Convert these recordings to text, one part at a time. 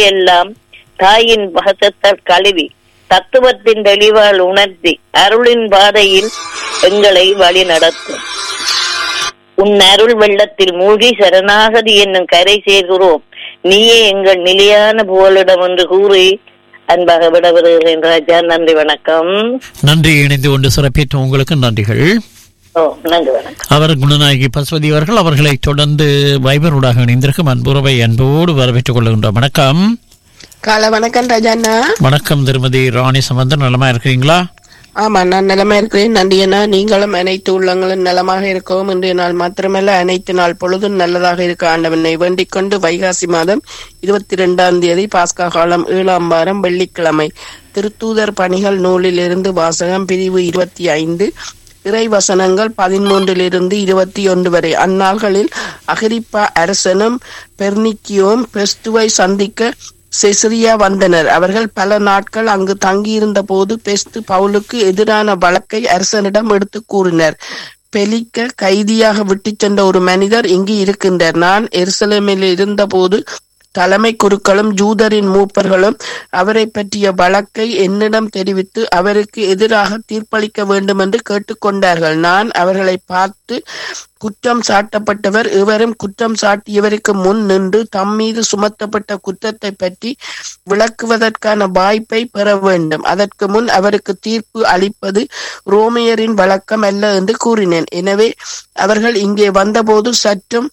எல்லாம் தாயின் வசத்தால் கழுவி தத்துவத்தின் தெளிவால் உணர்த்தி அருளின் பாதையில் எங்களை வழி நடத்தும் உன் அருள் வெள்ளத்தில் மூழ்கி சரணாகதி என்னும் கரை சேர்கிறோம் நீயே எங்கள் நிலையான புகலிடம் என்று கூறி அன்பாக விட வருகிறேன் ராஜா நன்றி வணக்கம் நன்றி இணைந்து கொண்டு சிறப்பித்த உங்களுக்கு நன்றிகள் ஓ நன்றி வணக்கம் அவர் குணநாயகி பசுவதி அவர்கள் அவர்களை தொடர்ந்து வைபரோடாக இணைந்திருக்கும் அன்புறவை அன்போடு வரவேற்றுக் கொள்கின்றோம் வணக்கம் காலை வணக்கம் ராஜாண்ணா வணக்கம் திருமதி ராணி சம்பந்தன் நலமா இருக்கிறீங்களா ஆமா நான் நிலமா இருக்கிறேன் நன்றி அண்ணா நீங்களும் அனைத்து உள்ளங்களும் நலமாக இருக்கவும் இன்றைய நாள் மாத்திரமல்ல அனைத்து நாள் பொழுதும் நல்லதாக இருக்க ஆண்டவனை வேண்டிக் கொண்டு வைகாசி மாதம் இருபத்தி ரெண்டாம் தேதி பாஸ்கா காலம் ஏழாம் வாரம் வெள்ளிக்கிழமை திருத்தூதர் பணிகள் நூலில் இருந்து வாசகம் பிரிவு இருபத்தி ஐந்து இறை வசனங்கள் பதிமூன்றிலிருந்து இருபத்தி ஒன்று வரை அந்நாள்களில் அகிரிப்பா அரசனும் பெர்னிக்கியோவும் பெஸ்துவை சந்திக்க செசரியா வந்தனர் அவர்கள் பல நாட்கள் அங்கு தங்கியிருந்த போது பெஸ்து பவுலுக்கு எதிரான வழக்கை அரசனிடம் எடுத்து கூறினர் பெலிக்க கைதியாக விட்டுச் சென்ற ஒரு மனிதர் இங்கு இருக்கின்றார் நான் எருசலேமில் இருந்தபோது தலைமை குருக்களும் ஜூதரின் மூப்பர்களும் அவரை பற்றிய வழக்கை என்னிடம் தெரிவித்து அவருக்கு எதிராக தீர்ப்பளிக்க வேண்டும் என்று கேட்டுக்கொண்டார்கள் நான் அவர்களை பார்த்து குற்றம் சாட்டப்பட்டவர் இவரும் குற்றம் சாட்டியவருக்கு முன் நின்று தம் மீது சுமத்தப்பட்ட குற்றத்தை பற்றி விளக்குவதற்கான வாய்ப்பை பெற வேண்டும் அதற்கு முன் அவருக்கு தீர்ப்பு அளிப்பது ரோமியரின் வழக்கம் அல்ல என்று கூறினேன் எனவே அவர்கள் இங்கே வந்தபோது சற்றும்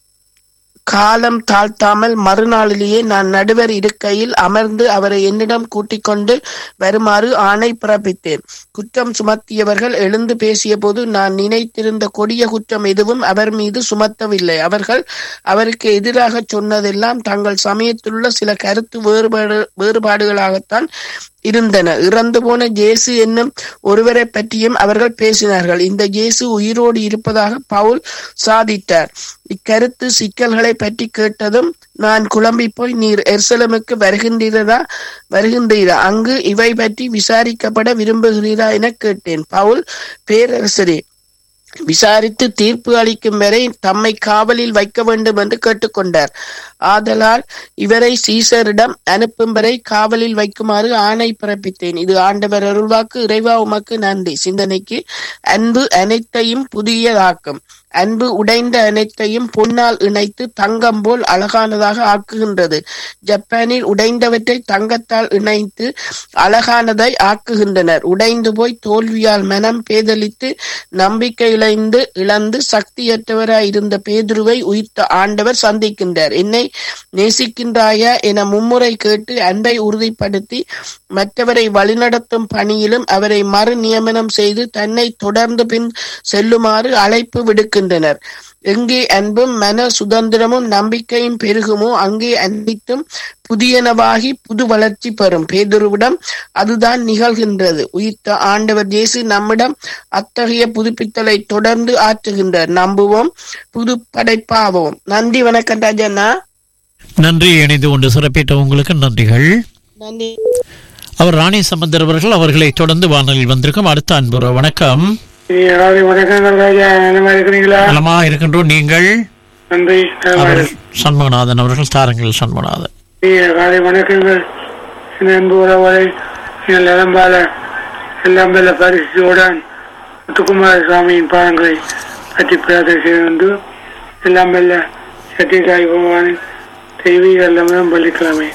காலம் தாழ்த்தாமல் மறுநாளிலேயே நான் நடுவர் இருக்கையில் அமர்ந்து அவரை என்னிடம் கூட்டிக் கொண்டு வருமாறு ஆணை பிறப்பித்தேன் குற்றம் சுமத்தியவர்கள் எழுந்து பேசிய போது நான் நினைத்திருந்த கொடிய குற்றம் எதுவும் அவர் மீது சுமத்தவில்லை அவர்கள் அவருக்கு எதிராக சொன்னதெல்லாம் தங்கள் சமயத்திலுள்ள சில கருத்து வேறுபாடு வேறுபாடுகளாகத்தான் இருந்தன இறந்து போன ஜேசு என்னும் ஒருவரை பற்றியும் அவர்கள் பேசினார்கள் இந்த ஜேசு உயிரோடு இருப்பதாக பவுல் சாதித்தார் இக்கருத்து சிக்கல்களை பற்றி கேட்டதும் நான் குழம்பி போய் நீர் எருசலமுக்கு வருகின்றீரா வருகின்றீரா அங்கு இவை பற்றி விசாரிக்கப்பட விரும்புகிறீரா என கேட்டேன் பவுல் பேரரசரே விசாரித்து தீர்ப்பு அளிக்கும் வரை தம்மை காவலில் வைக்க வேண்டும் என்று கேட்டுக்கொண்டார் ஆதலால் இவரை சீசரிடம் அனுப்பும் வரை காவலில் வைக்குமாறு ஆணை பிறப்பித்தேன் இது ஆண்டவர் அருள்வாக்கு இறைவா உமக்கு நன்றி சிந்தனைக்கு அன்பு அனைத்தையும் புதியதாக்கும் அன்பு உடைந்த அனைத்தையும் பொன்னால் இணைத்து தங்கம் போல் அழகானதாக ஆக்குகின்றது ஜப்பானில் உடைந்தவற்றை தங்கத்தால் இணைத்து அழகானதை ஆக்குகின்றனர் உடைந்து போய் தோல்வியால் மனம் பேதலித்து நம்பிக்கை இழந்து இழந்து சக்தியற்றவராய் இருந்த பேதுருவை உயிர்த்த ஆண்டவர் சந்திக்கின்றார் என்னை நேசிக்கின்றாயா என மும்முறை கேட்டு அன்பை உறுதிப்படுத்தி மற்றவரை வழிநடத்தும் பணியிலும் அவரை மறு நியமனம் செய்து தன்னை தொடர்ந்து பின் செல்லுமாறு அழைப்பு விடுக்கின்றனர் எங்கே அன்பும் மன சுதந்திரமும் நம்பிக்கையும் பெருகுமோ அங்கே அனைத்தும் புதியனவாகி புது வளர்ச்சி பெறும் பேதுருவிடம் அதுதான் நிகழ்கின்றது உயிர்த்த ஆண்டவர் இயேசு நம்மிடம் அத்தகைய புதுப்பித்தலை தொடர்ந்து ஆற்றுகின்றார் நம்புவோம் புது படைப்பாவோம் நன்றி வணக்கம் ராஜண்ணா நன்றி இணைந்து கொண்டு சிறப்பித்த உங்களுக்கு நன்றிகள் நன்றி அவர் ராணி சம்பந்தர் அவர்கள் அவர்களை தொடர்ந்து வானொலியில் வந்திருக்கும் அடுத்த அன்புற வணக்கம் காலை வணக்கங்கள் ராஜா என்னமா இருக்கிறீங்களா நலமா இருக்கின்றோம் நீங்கள் நன்றி நலமா அவர் இருக்கு. சண்முகநாதன் அவர்கள் தாரங்கள் சண்முகநாதன் ஐயா, காலை வணக்கங்கள் என் அன்பு உறவுகளை என் நிலம்பால எல்லாம் வெல்ல பரிசுடன் முத்துக்குமார சுவாமியின் பாதங்களை பற்றி பிரார்த்தனை செய்து வந்து எல்லாம் வெல்ல சத்யசாய் பகவானின் தெய்வீக இல்லம் வெள்ளிக்கிழமை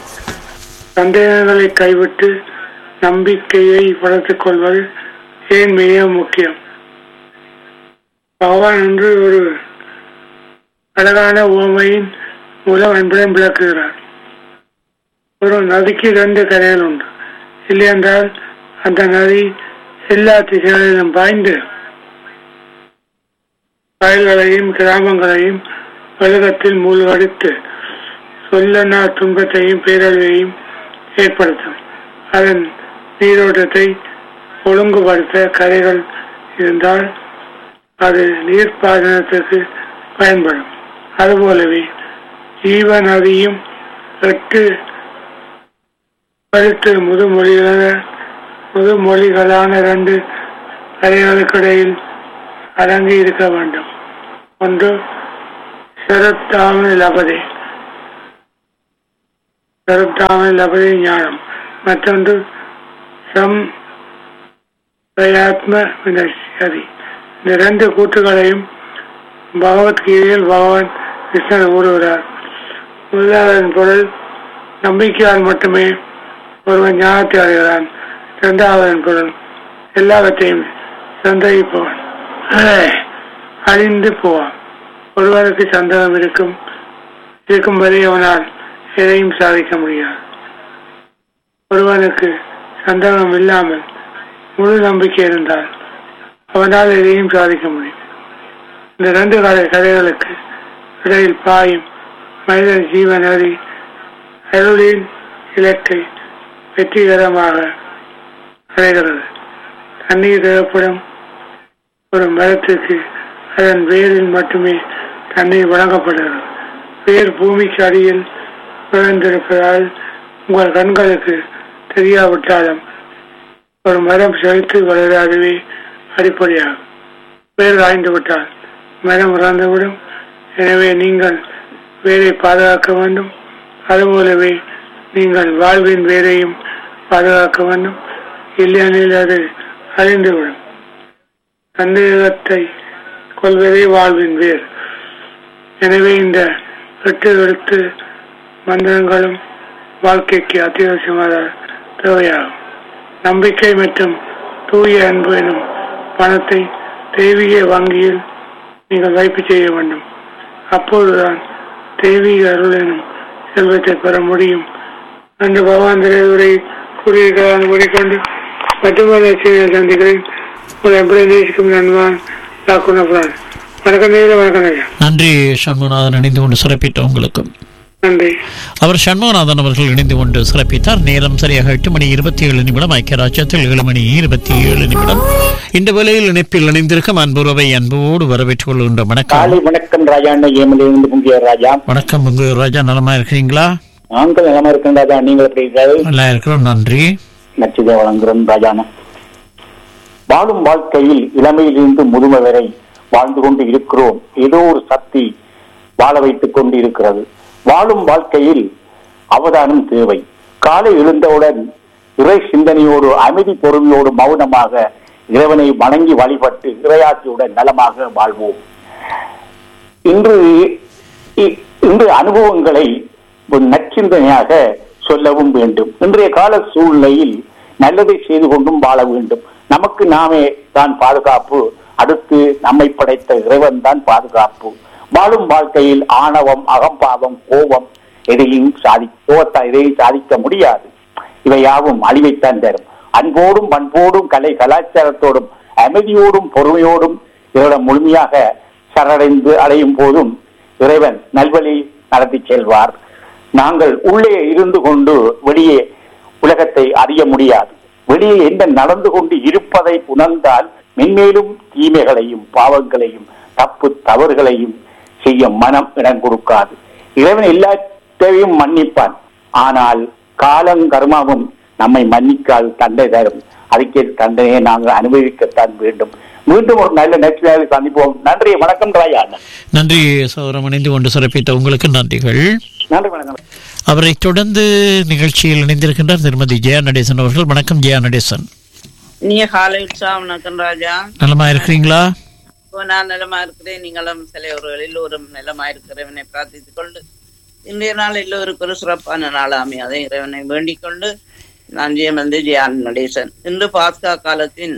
சந்தேகங்களை கைவிட்டு நம்பிக்கையை வளர்த்துக் கொள்வது ஏன் மிக முக்கியம் பகவான் என்று ஒரு அழகான உவமையின் மூலம் அன்புடன் விளக்குகிறார் ஒரு நதிக்கு இரண்டு கரைகள் உண்டு இல்லை என்றால் அந்த நதி எல்லா திசைகளிலும் பாய்ந்து வயல்களையும் கிராமங்களையும் உலகத்தில் மூழ்கடித்து சொல்லனா துன்பத்தையும் பேரழிவையும் ஏற்படுத்தும் அதன் நீரோட்டத்தை ஒழுங்குபடுத்த கரைகள் இருந்தால் அது நீர்ப்பாசனத்துக்கு பயன்படும் அதுபோலவே ஜீவ நதியும் எட்டு கருத்து முதுமொழிகளான முதுமொழிகளான இரண்டு கரைகளுக்கிடையில் அடங்கி இருக்க வேண்டும் ஒன்று சிரத்தாமல் லபதே கருத்தாமல் லபதி ஞானம் மற்றொன்று சம் பிரயாத்ம வினஷ்யதி இந்த ரெண்டு கூற்றுகளையும் பகவத்கீதையில் பகவான் கிருஷ்ணர் கூறுகிறார் முதலாவதன் பொருள் நம்பிக்கையால் மட்டுமே ஒருவன் ஞானத்தை அடைகிறான் இரண்டாவதன் பொருள் எல்லாவற்றையும் சந்தேகிப்பவன் அஹ், அழிந்து போவான் ஒருவருக்கு சந்தேகம் இருக்கும் இருக்கும் வரை அவனால் எதையும் சாதிக்க முடியாது ஒருவனுக்கு சந்தேகம் இல்லாமல் முழு நம்பிக்கை இருந்தால் அவனால் எதையும் சாதிக்க முடியும் இந்த ரெண்டு கதை கதைகளுக்கு இடையில் பாயும் மனிதன் ஜீவன் அறி அருளின் இலக்கை வெற்றிகரமாக அடைகிறது தண்ணீர் தேவைப்படும் ஒரு மரத்துக்கு அதன் வேரில் மட்டுமே தண்ணீர் வழங்கப்படுகிறது வேர் பூமிக்கு அடியில் விழுந்திருப்பதால் உங்கள் கண்களுக்கு தெரியாவிட்டாலும் ஒரு மரம் செழித்து வளராதவே அடிப்படையாகும் வேர் காய்ந்து விட்டால் மரம் இறந்துவிடும் எனவே நீங்கள் வேரை பாதுகாக்க வேண்டும் அதுபோலவே நீங்கள் வாழ்வின் வேரையும் பாதுகாக்க வேண்டும் இல்லையெனில் அது அழிந்துவிடும் சந்தேகத்தை கொள்வதே வாழ்வின் வேர் எனவே இந்த எட்டு எழுத்து மந்திரங்களும் வாழ்க்கைக்கு அத்தியாவசியமாக தேவையாகும் நம்பிக்கை மற்றும் தூய அன்பு எனும் பணத்தை தெய்வீக வங்கியில் நீங்கள் வைப்பு செய்ய வேண்டும் அப்போதுதான் தெய்வீக அருள் எனும் செல்வத்தை பெற முடியும் என்று பகவான் திரையுரை கூறியிருக்கிறார் கூறிக்கொண்டு மற்றொரு செய்தியை சந்திக்கிறேன் உங்களை எப்படி நேசிக்கும் நண்பன் லாக்குனபுரான் வணக்கம் நேர வணக்கம் ஐயா நன்றி சண்முகநாதன் இணைந்து கொண்டு சிறப்பித்த உங்களுக்கும் நன்றி அவர் சண்முகநாதன் அவர்கள் இணைந்து கொண்டு சிறப்பித்தார் நேரம் சரியாக எட்டு மணி இருபத்தி ஏழு நிமிடம் ஐக்கிய ராஜ்யத்தில் ஏழு மணி இருபத்தி ஏழு நிமிடம் இந்த வேளையில் இணைப்பில் இணைந்திருக்கும் அன்புறவை அன்போடு வரவேற்றுக் கொள்கின்ற வணக்கம் காலை வணக்கம் ராஜா அண்ணன் ஏமலிருந்து கும்பியார் ராஜா வணக்கம் உங்க ராஜா நலமா இருக்கிறீங்களா நாங்கள் நலமா இருக்கேன் ராஜா நீங்கள் எப்படி இருக்கிறார்கள் நல்லா இருக்கிறோம் நன்றி நச்சிதை வழங்குகிறோம் ராஜான வாழும் வாழ்க்கையில் இளமையிலிருந்து முதுமை வரை வாழ்ந்து கொண்டு இருக்கிறோம் ஏதோ ஒரு சக்தி வாழ வைத்துக் கொண்டு இருக்கிறது வாழும் வாழ்க்கையில் அவதானம் தேவை காலை எழுந்தவுடன் இறை சிந்தனையோடு அமைதி பொறுமையோடு மௌனமாக இறைவனை வணங்கி வழிபட்டு இறையாட்சியுடன் நலமாக வாழ்வோம் இன்று இ- இன்று அனுபவங்களை ஒரு நற்சிந்தனையாக சொல்லவும் வேண்டும் இன்றைய கால சூழ்நிலையில் நல்லதை செய்து கொண்டும் வாழ வேண்டும் நமக்கு நாமே தான் பாதுகாப்பு அடுத்து நம்மை படைத்த இறைவன் தான் பாதுகாப்பு வாழும் வாழ்க்கையில் ஆணவம் அகம்பாவம் கோபம் எதையும் சாதி கோபத்தால் எதையும் சாதிக்க முடியாது இவை யாவும் அழிவைத்தான் தரும் அன்போடும் பண்போடும் கலை கலாச்சாரத்தோடும் அமைதியோடும் பொறுமையோடும் இவரிடம் முழுமையாக சரணடைந்து அடையும் போதும் இறைவன் நல்வழி நடத்தி செல்வார் நாங்கள் உள்ளே இருந்து கொண்டு வெளியே உலகத்தை அறிய முடியாது வெளியே என்ன நடந்து கொண்டு இருப்பதை உணர்ந்தால் மென்மேலும் தீமைகளையும் பாவங்களையும் தப்பு தவறுகளையும் செய்ய மனம் இடம் கொடுக்காது இறைவன் எல்லாத்தையும் மன்னிப்பான் ஆனால் காலம் கர்மாவும் நம்மை மன்னிக்காது தண்டனை தரும் அதுக்கே தண்டனையை நாங்கள் அனுபவிக்கத்தான் வேண்டும் மீண்டும் ஒரு நல்ல நெக்ஸ்ட் சந்திப்போம் நன்றி வணக்கம் ராயா நன்றி சௌரம் இணைந்து கொண்டு சிறப்பித்த உங்களுக்கு நன்றிகள் நன்றி வணக்கம் அவரை தொடர்ந்து நிகழ்ச்சியில் இணைந்திருக்கின்றார் திருமதி ஜெயா நடேசன் அவர்கள் வணக்கம் ஜெயா நடேசன் நீங்க காலை உற்சாகம் வணக்கம் ராஜா நலமா இருக்கிறீங்களா இப்போ நான் நலமா இருக்கிறேன் நீங்களும் சில ஒரு எல்லோரும் நலமா இருக்கிறவனை பிரார்த்தித்துக் கொண்டு இன்றைய நாள் எல்லோருக்கும் ஒரு சிறப்பான நாளாமே அதை இறைவனை வேண்டிக் கொண்டு நான் ஜெயம் வந்து ஜெயான் நடேசன் இன்று பாஸ்கா காலத்தின்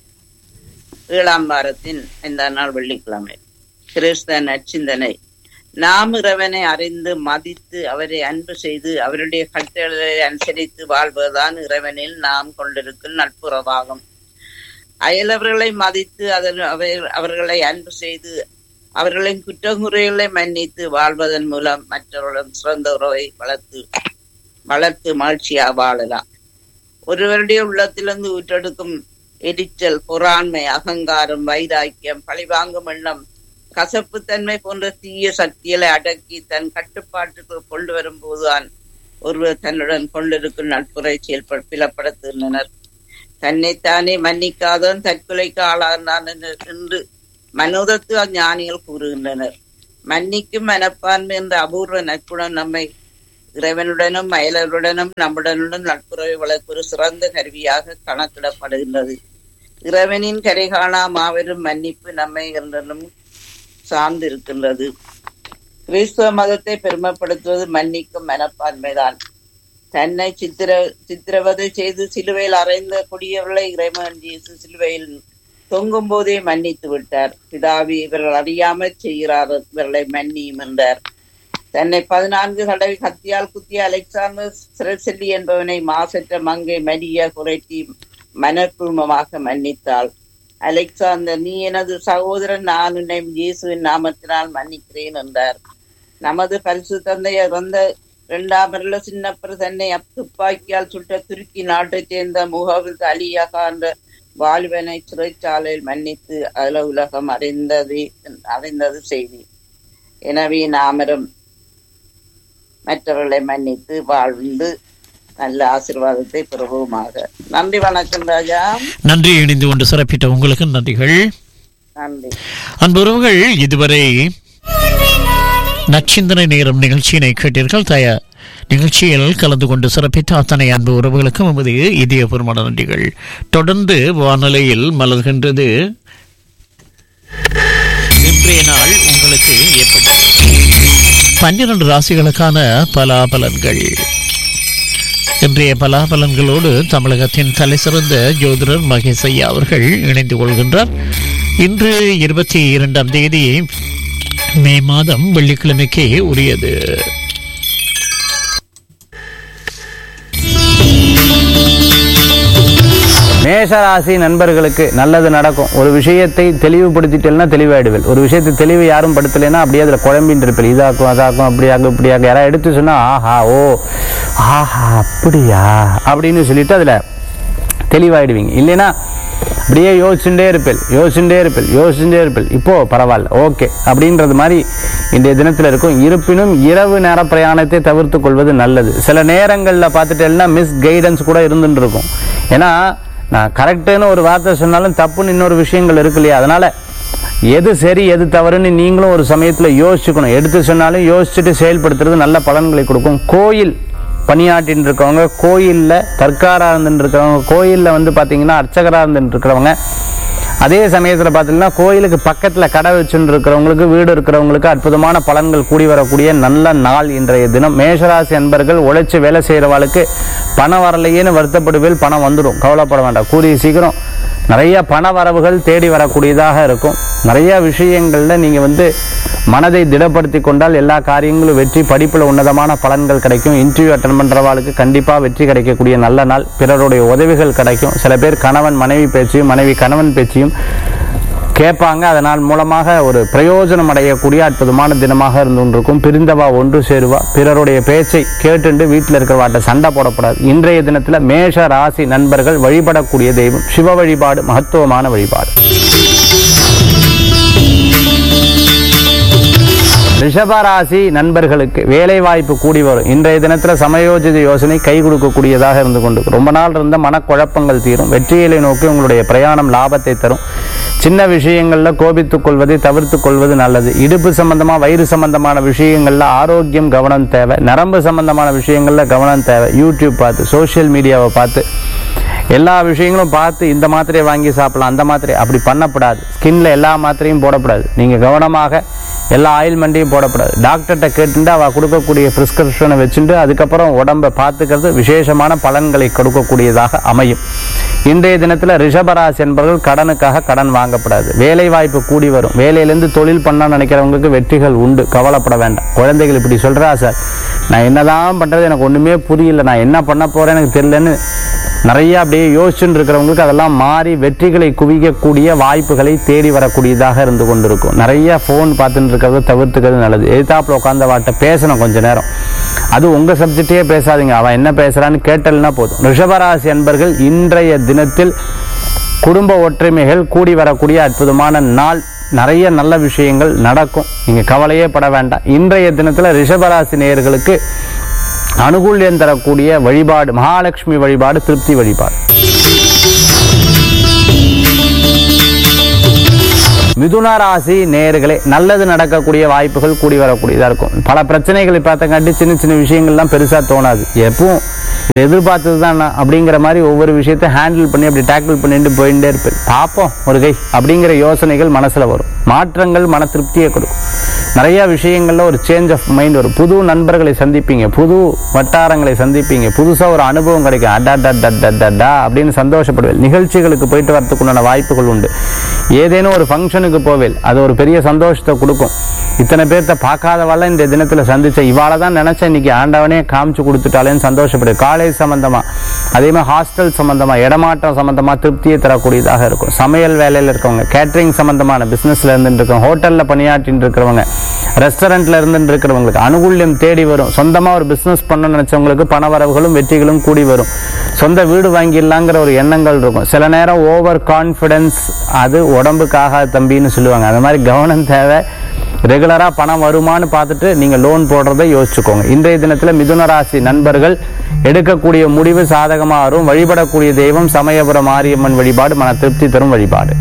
ஏழாம் வாரத்தின் இந்த நாள் வெள்ளிக்கிழமை கிறிஸ்த நற்சிந்தனை நாம் இறைவனை அறிந்து மதித்து அவரை அன்பு செய்து அவருடைய கட்டளை அனுசரித்து வாழ்வதுதான் இறைவனில் நாம் கொண்டிருக்கும் நட்புறவாகும் அயலவர்களை மதித்து அதன் அவர்- அவர்களை அன்பு செய்து அவர்களின் குற்றங்குறைகளை மன்னித்து வாழ்வதன் மூலம் மற்றவர்களுடன் சிறந்த உறவை வளர்த்து வளர்த்து மகிழ்ச்சியா வாழலாம் ஒருவருடைய உள்ளத்திலிருந்து ஊற்றெடுக்கும் எரிச்சல் பொறாண்மை அகங்காரம் வைராக்கியம் பழிவாங்கும் எண்ணம் கசப்புத்தன்மை போன்ற தீய சக்திகளை அடக்கி தன் கட்டுப்பாட்டுக்குள் கொண்டு வரும்போதுதான் ஒருவர் தன்னுடன் கொண்டிருக்கும் நட்புரை செயல்பட பிளப்படுத்துகின்றனர் தன்னைத்தானே மன்னிக்காதவன் தற்கொலைக்கு ஆளானான் என்று- என்று மனோதத்துவ ஞானிகள் கூறுகின்றனர் மன்னிக்கும் மனப்பான்மை என்ற அபூர்வ நற்குணம் நம்மை இறைவனுடனும் மயிலருடனும் நம்முடனுடன் நட்புறவை வளர்ப்பு ஒரு சிறந்த கருவியாக கணக்கிடப்படுகின்றது இறைவனின் கரை காணா மாபெரும் மன்னிப்பு நம்மை என்றும் சார்ந்திருக்கின்றது கிறிஸ்துவ மதத்தை பெருமைப்படுத்துவது மன்னிக்கும் மனப்பான்மைதான் தன்னை சித்திர சித்திரவதை செய்து சிலுவையில் அறைந்த கொடியவர்களை இறைமகன் இயேசு சிலுவையில் தொங்கும் போதே மன்னித்து விட்டார் பிதாவி இவர்கள் அறியாமல் செய்கிறார் இவர்களை மன்னியும் என்றார் தன்னை பதினான்கு தடவை கத்தியால் குத்திய அலெக்சாண்டர் சிறசெல்லி என்பவனை மாசற்ற மங்கை மரியா குறைத்தி மனப்பூர்வமாக மன்னித்தாள் அலெக்சாந்தர் நீ எனது சகோதரன் நான் உன்னை இயேசுவின் நாமத்தினால் மன்னிக்கிறேன் என்றார் நமது பரிசு தந்தை இறந்த இரண்டாம் இருள சின்னப்பர் தன்னை துப்பாக்கியால் சுட்ட துருக்கி நாட்டைச் சேர்ந்த முகவில் அலியாக என்ற வாலிபனை சிறைச்சாலையில் மன்னித்து அகில உலகம் அறிந்தது அறிந்தது செய்தி எனவே நாமரும் மற்றவர்களை மன்னித்து வாழ்ந்து நல்ல ஆசீர்வாதத்தை பெறுவோமாக நன்றி வணக்கம் ராஜா நன்றி இணைந்து கொண்டு சிறப்பித்த உங்களுக்கு நன்றிகள் நன்றி அன்புறவுகள் இதுவரை நச்சிந்தனை நேரம் நிகழ்ச்சியினை கேட்டீர்கள் தய நிகழ்ச்சியில் கலந்து கொண்டு சிறப்பித்த அத்தனை அன்பு உறவுகளுக்கும் நமது இதயபூர்வமான நன்றிகள் தொடர்ந்து வானொலியில் மலர்கின்றது இன்றைய நாள் உங்களுக்கு எப்படி பன்னிரண்டு ராசிகளுக்கான பலாபலன்கள் இன்றைய பலாபலன்களோடு தமிழகத்தின் தலைசிறந்த ஜோதிடர் மகேஷ் ஐயா அவர்கள் இணைந்து கொள்கின்றார் இன்று இருபத்தி இரண்டாம் தேதி மே மாதம் வெள்ளிக்கிழமைக்கு உரியது மேஷராசி நண்பர்களுக்கு நல்லது நடக்கும் ஒரு விஷயத்தை தெளிவுபடுத்திட்டேன்னா தெளிவாயிடுவேன் ஒரு விஷயத்தை தெளிவு யாரும் படுத்தலைன்னா அப்படியே அதில் குழம்பின்னு இருப்பேன் இதாக்கும் அதாக்கும் அப்படியாக்கும் இப்படியாக்கும் யாராவது எடுத்து சொன்னா ஆஹா ஓ ஆஹா அப்படியா அப்படின்னு சொல்லிட்டு அதில் தெளிவாயிடுவீங்க இல்லைன்னா அப்படியே யோசிச்சுட்டே இருப்பேன் யோசிச்சுட்டே இருப்பேன் யோசிச்சுட்டே இருப்பேன் இப்போ பரவாயில்ல ஓகே அப்படின்றது மாதிரி இன்றைய தினத்தில் இருக்கும் இருப்பினும் இரவு நேர பிரயாணத்தை தவிர்த்து கொள்வது நல்லது சில நேரங்களில் பார்த்துட்டேன்னா மிஸ் கைடன்ஸ் கூட இருந்துட்டு இருக்கும் ஏன்னா நான் கரெக்டுன்னு ஒரு வார்த்தை சொன்னாலும் தப்புன்னு இன்னொரு விஷயங்கள் இருக்கு இல்லையா அதனால எது சரி எது தவறுன்னு நீங்களும் ஒரு சமயத்தில் யோசிச்சுக்கணும் எடுத்து சொன்னாலும் யோசிச்சுட்டு செயல்படுத்துறது நல்ல பலன்களை கொடுக்கும் கோயில் பணியாற்றின்னு இருக்கவங்க கோயிலில் தற்காராக இருந்துட்டு இருக்கிறவங்க கோயிலில் வந்து பார்த்தீங்கன்னா அர்ச்சகராக இருந்துட்டு இருக்கிறவங்க அதே சமயத்தில் பார்த்தீங்கன்னா கோயிலுக்கு பக்கத்தில் கடை வச்சுட்டு இருக்கிறவங்களுக்கு வீடு இருக்கிறவங்களுக்கு அற்புதமான பலன்கள் கூடி வரக்கூடிய நல்ல நாள் இன்றைய தினம் மேஷராசி அன்பர்கள் உழைச்சி வேலை செய்கிறவாளுக்கு பணம் வரலையேன்னு வருத்தப்படுவேல் பணம் வந்துடும் கவலைப்பட வேண்டாம் கூடிய சீக்கிரம் நிறைய பண வரவுகள் தேடி வரக்கூடியதாக இருக்கும் நிறைய விஷயங்களில் நீங்கள் வந்து மனதை திடப்படுத்தி கொண்டால் எல்லா காரியங்களும் வெற்றி படிப்பில் உன்னதமான பலன்கள் கிடைக்கும் இன்டர்வியூ அட்டன் பண்ணுறவாளுக்கு கண்டிப்பாக வெற்றி கிடைக்கக்கூடிய நல்ல நாள் பிறருடைய உதவிகள் கிடைக்கும் சில பேர் கணவன் மனைவி பேச்சையும் மனைவி கணவன் பேச்சையும் கேட்பாங்க அதனால் மூலமாக ஒரு பிரயோஜனம் அடையக்கூடிய அற்புதமான தினமாக இருந்து கொண்டிருக்கும் பிரிந்தவா ஒன்று சேருவா பிறருடைய பேச்சை கேட்டுண்டு வீட்டில் இருக்கிறவாட்ட சண்டை போடக்கூடாது இன்றைய தினத்தில் மேஷ ராசி நண்பர்கள் வழிபடக்கூடிய தெய்வம் சிவ வழிபாடு மகத்துவமான வழிபாடு ரிஷபராசி நண்பர்களுக்கு வேலை வாய்ப்பு கூடி வரும் இன்றைய தினத்தில் சமயோஜித யோசனை கை கொடுக்கக்கூடியதாக இருந்து கொண்டு ரொம்ப நாள் இருந்த மனக்குழப்பங்கள் தீரும் வெற்றியிலை நோக்கி உங்களுடைய பிரயாணம் லாபத்தை தரும் சின்ன விஷயங்களில் கோபித்துக் கொள்வதை தவிர்த்துக் கொள்வது நல்லது இடுப்பு சம்பந்தமா வயிறு சம்பந்தமான விஷயங்கள்ல ஆரோக்கியம் கவனம் தேவை நரம்பு சம்பந்தமான விஷயங்கள்ல கவனம் தேவை யூடியூப் பார்த்து சோஷியல் மீடியாவை பார்த்து எல்லா விஷயங்களும் பார்த்து இந்த மாத்திரையை வாங்கி சாப்பிடலாம் அந்த மாத்திரை அப்படி பண்ணக்கூடாது ஸ்கின்ல எல்லா மாத்திரையும் போடக்கூடாது நீங்க கவனமாக எல்லா ஆயில்மெண்ட்டையும் போடக்கூடாது டாக்டர்கிட்ட கேட்டுட்டு அவ கொடுக்கக்கூடிய பிரிஸ்கிரிப்ஷனை வச்சுட்டு அதுக்கப்புறம் உடம்பை பார்த்துக்கிறது விசேஷமான பலன்களை கொடுக்கக்கூடியதாக அமையும் இன்றைய தினத்தில் ரிஷபராசி என்பவர்கள் கடனுக்காக கடன் வாங்கப்படாது வேலை வாய்ப்பு கூடி வரும் வேலையிலேருந்து தொழில் பண்ண நினைக்கிறவங்களுக்கு வெற்றிகள் உண்டு கவலைப்பட வேண்டாம் குழந்தைகள் இப்படி சொல்றா சார் நான் என்னதான் பண்றது எனக்கு ஒண்ணுமே புரியல நான் என்ன பண்ண போறேன் எனக்கு தெரியலன்னு நிறைய அப்படியே யோசிச்சுட்டு இருக்கிறவங்களுக்கு அதெல்லாம் மாறி வெற்றிகளை குவிக்கக்கூடிய வாய்ப்புகளை தேடி வரக்கூடியதாக இருந்து கொண்டிருக்கும் நிறைய ஃபோன் பார்த்துட்டு இருக்கிறத தவிர்த்துக்கிறது நல்லது எதிர்த்தாப்புல உட்காந்த வாட்ட பேசணும் கொஞ்ச நேரம் அது உங்க சப்ஜெக்டே பேசாதீங்க அவன் என்ன பேசுறான்னு கேட்டல்னா போதும் ரிஷபராசி அன்பர்கள் இன்றைய தினத்தில் குடும்ப ஒற்றுமைகள் கூடி வரக்கூடிய அற்புதமான நாள் நிறைய நல்ல விஷயங்கள் நடக்கும் நீங்க கவலையே பட வேண்டாம் இன்றைய தினத்துல ரிஷபராசி நேயர்களுக்கு அனுகூல்யம் தரக்கூடிய வழிபாடு மகாலட்சுமி வழிபாடு திருப்தி வழிபாடு மிதுன ராசி நேயர்களே நல்லது நடக்கக்கூடிய வாய்ப்புகள் கூடி வரக்கூடியதா இருக்கும் பல பிரச்சனைகளை பார்த்தங்காட்டி சின்ன சின்ன விஷயங்கள்லாம் பெருசா தோணாது எப்பவும் இது எதிர்பார்த்தது தான் நான் அப்படிங்கிற மாதிரி ஒவ்வொரு விஷயத்தை ஹேண்டில் பண்ணி அப்படி டேக்கிள் பண்ணிட்டு போயிட்டே இருப்பேன் பார்ப்போம் ஒரு கை அப்படிங்கிற யோசனைகள் மனசுல வரும் மாற்றங்கள் மன திருப்தியை கொடுக்கும் நிறைய விஷயங்கள்ல ஒரு சேஞ்ச் ஆஃப் மைண்ட் வரும் புது நண்பர்களை சந்திப்பீங்க புது வட்டாரங்களை சந்திப்பீங்க புதுசா ஒரு அனுபவம் கிடைக்கும் அடா டா டா டா டா டா அப்படின்னு சந்தோஷப்படுவேன் நிகழ்ச்சிகளுக்கு போயிட்டு வரதுக்குண்டான வாய்ப்புகள் உண்டு ஏதேனும் ஒரு ஃபங்க்ஷனுக்கு போவேல் அது ஒரு பெரிய சந்தோஷத்தை கொடுக்கும் இத்தனை பேர்த்த பார்க்காதவாள் இந்த தினத்துல சந்திச்ச இவாளை தான் நினைச்சேன் இன்னைக்கு ஆண்டவனே காமிச்சு கொடுத்துட்டாலேன்னு சந்தோஷப்படு காலேஜ் சம்பந்தமா அதே மாதிரி ஹாஸ்டல் சம்பந்தமா இடமாற்றம் சம்பந்தமா திருப்தியை தரக்கூடியதாக இருக்கும் சமையல் வேலையில இருக்கவங்க கேட்டரிங் சம்பந்தமான பிசினஸ்ல இருந்துட்டு இருக்கவங்க ஹோட்டல்ல பணியாற்றிட்டு இருக்கிறவங்க ரெஸ்டாரண்ட்ல இருந்துட்டு இருக்கிறவங்களுக்கு அனுகூல்யம் தேடி வரும் சொந்தமா ஒரு பிசினஸ் பண்ண நினைச்சவங்களுக்கு பண வரவுகளும் வெற்றிகளும் கூடி வரும் சொந்த வீடு வாங்கிடலாங்கிற ஒரு எண்ணங்கள் இருக்கும் சில நேரம் ஓவர் கான்ஃபிடன்ஸ் அது உடம்புக்காக தம்பின்னு சொல்லுவாங்க அந்த மாதிரி கவனம் தேவை ரெகுலரா பணம் வருமான்னு பார்த்துட்டு நீங்க லோன் போடுறதை யோசிச்சுக்கோங்க இன்றைய தினத்துல மிதுன ராசி நண்பர்கள் எடுக்கக்கூடிய முடிவு சாதகமா வரும் வழிபடக்கூடிய தெய்வம் சமயபுரம் மாரியம்மன் வழிபாடு மன திருப்தி தரும் வழிபாடு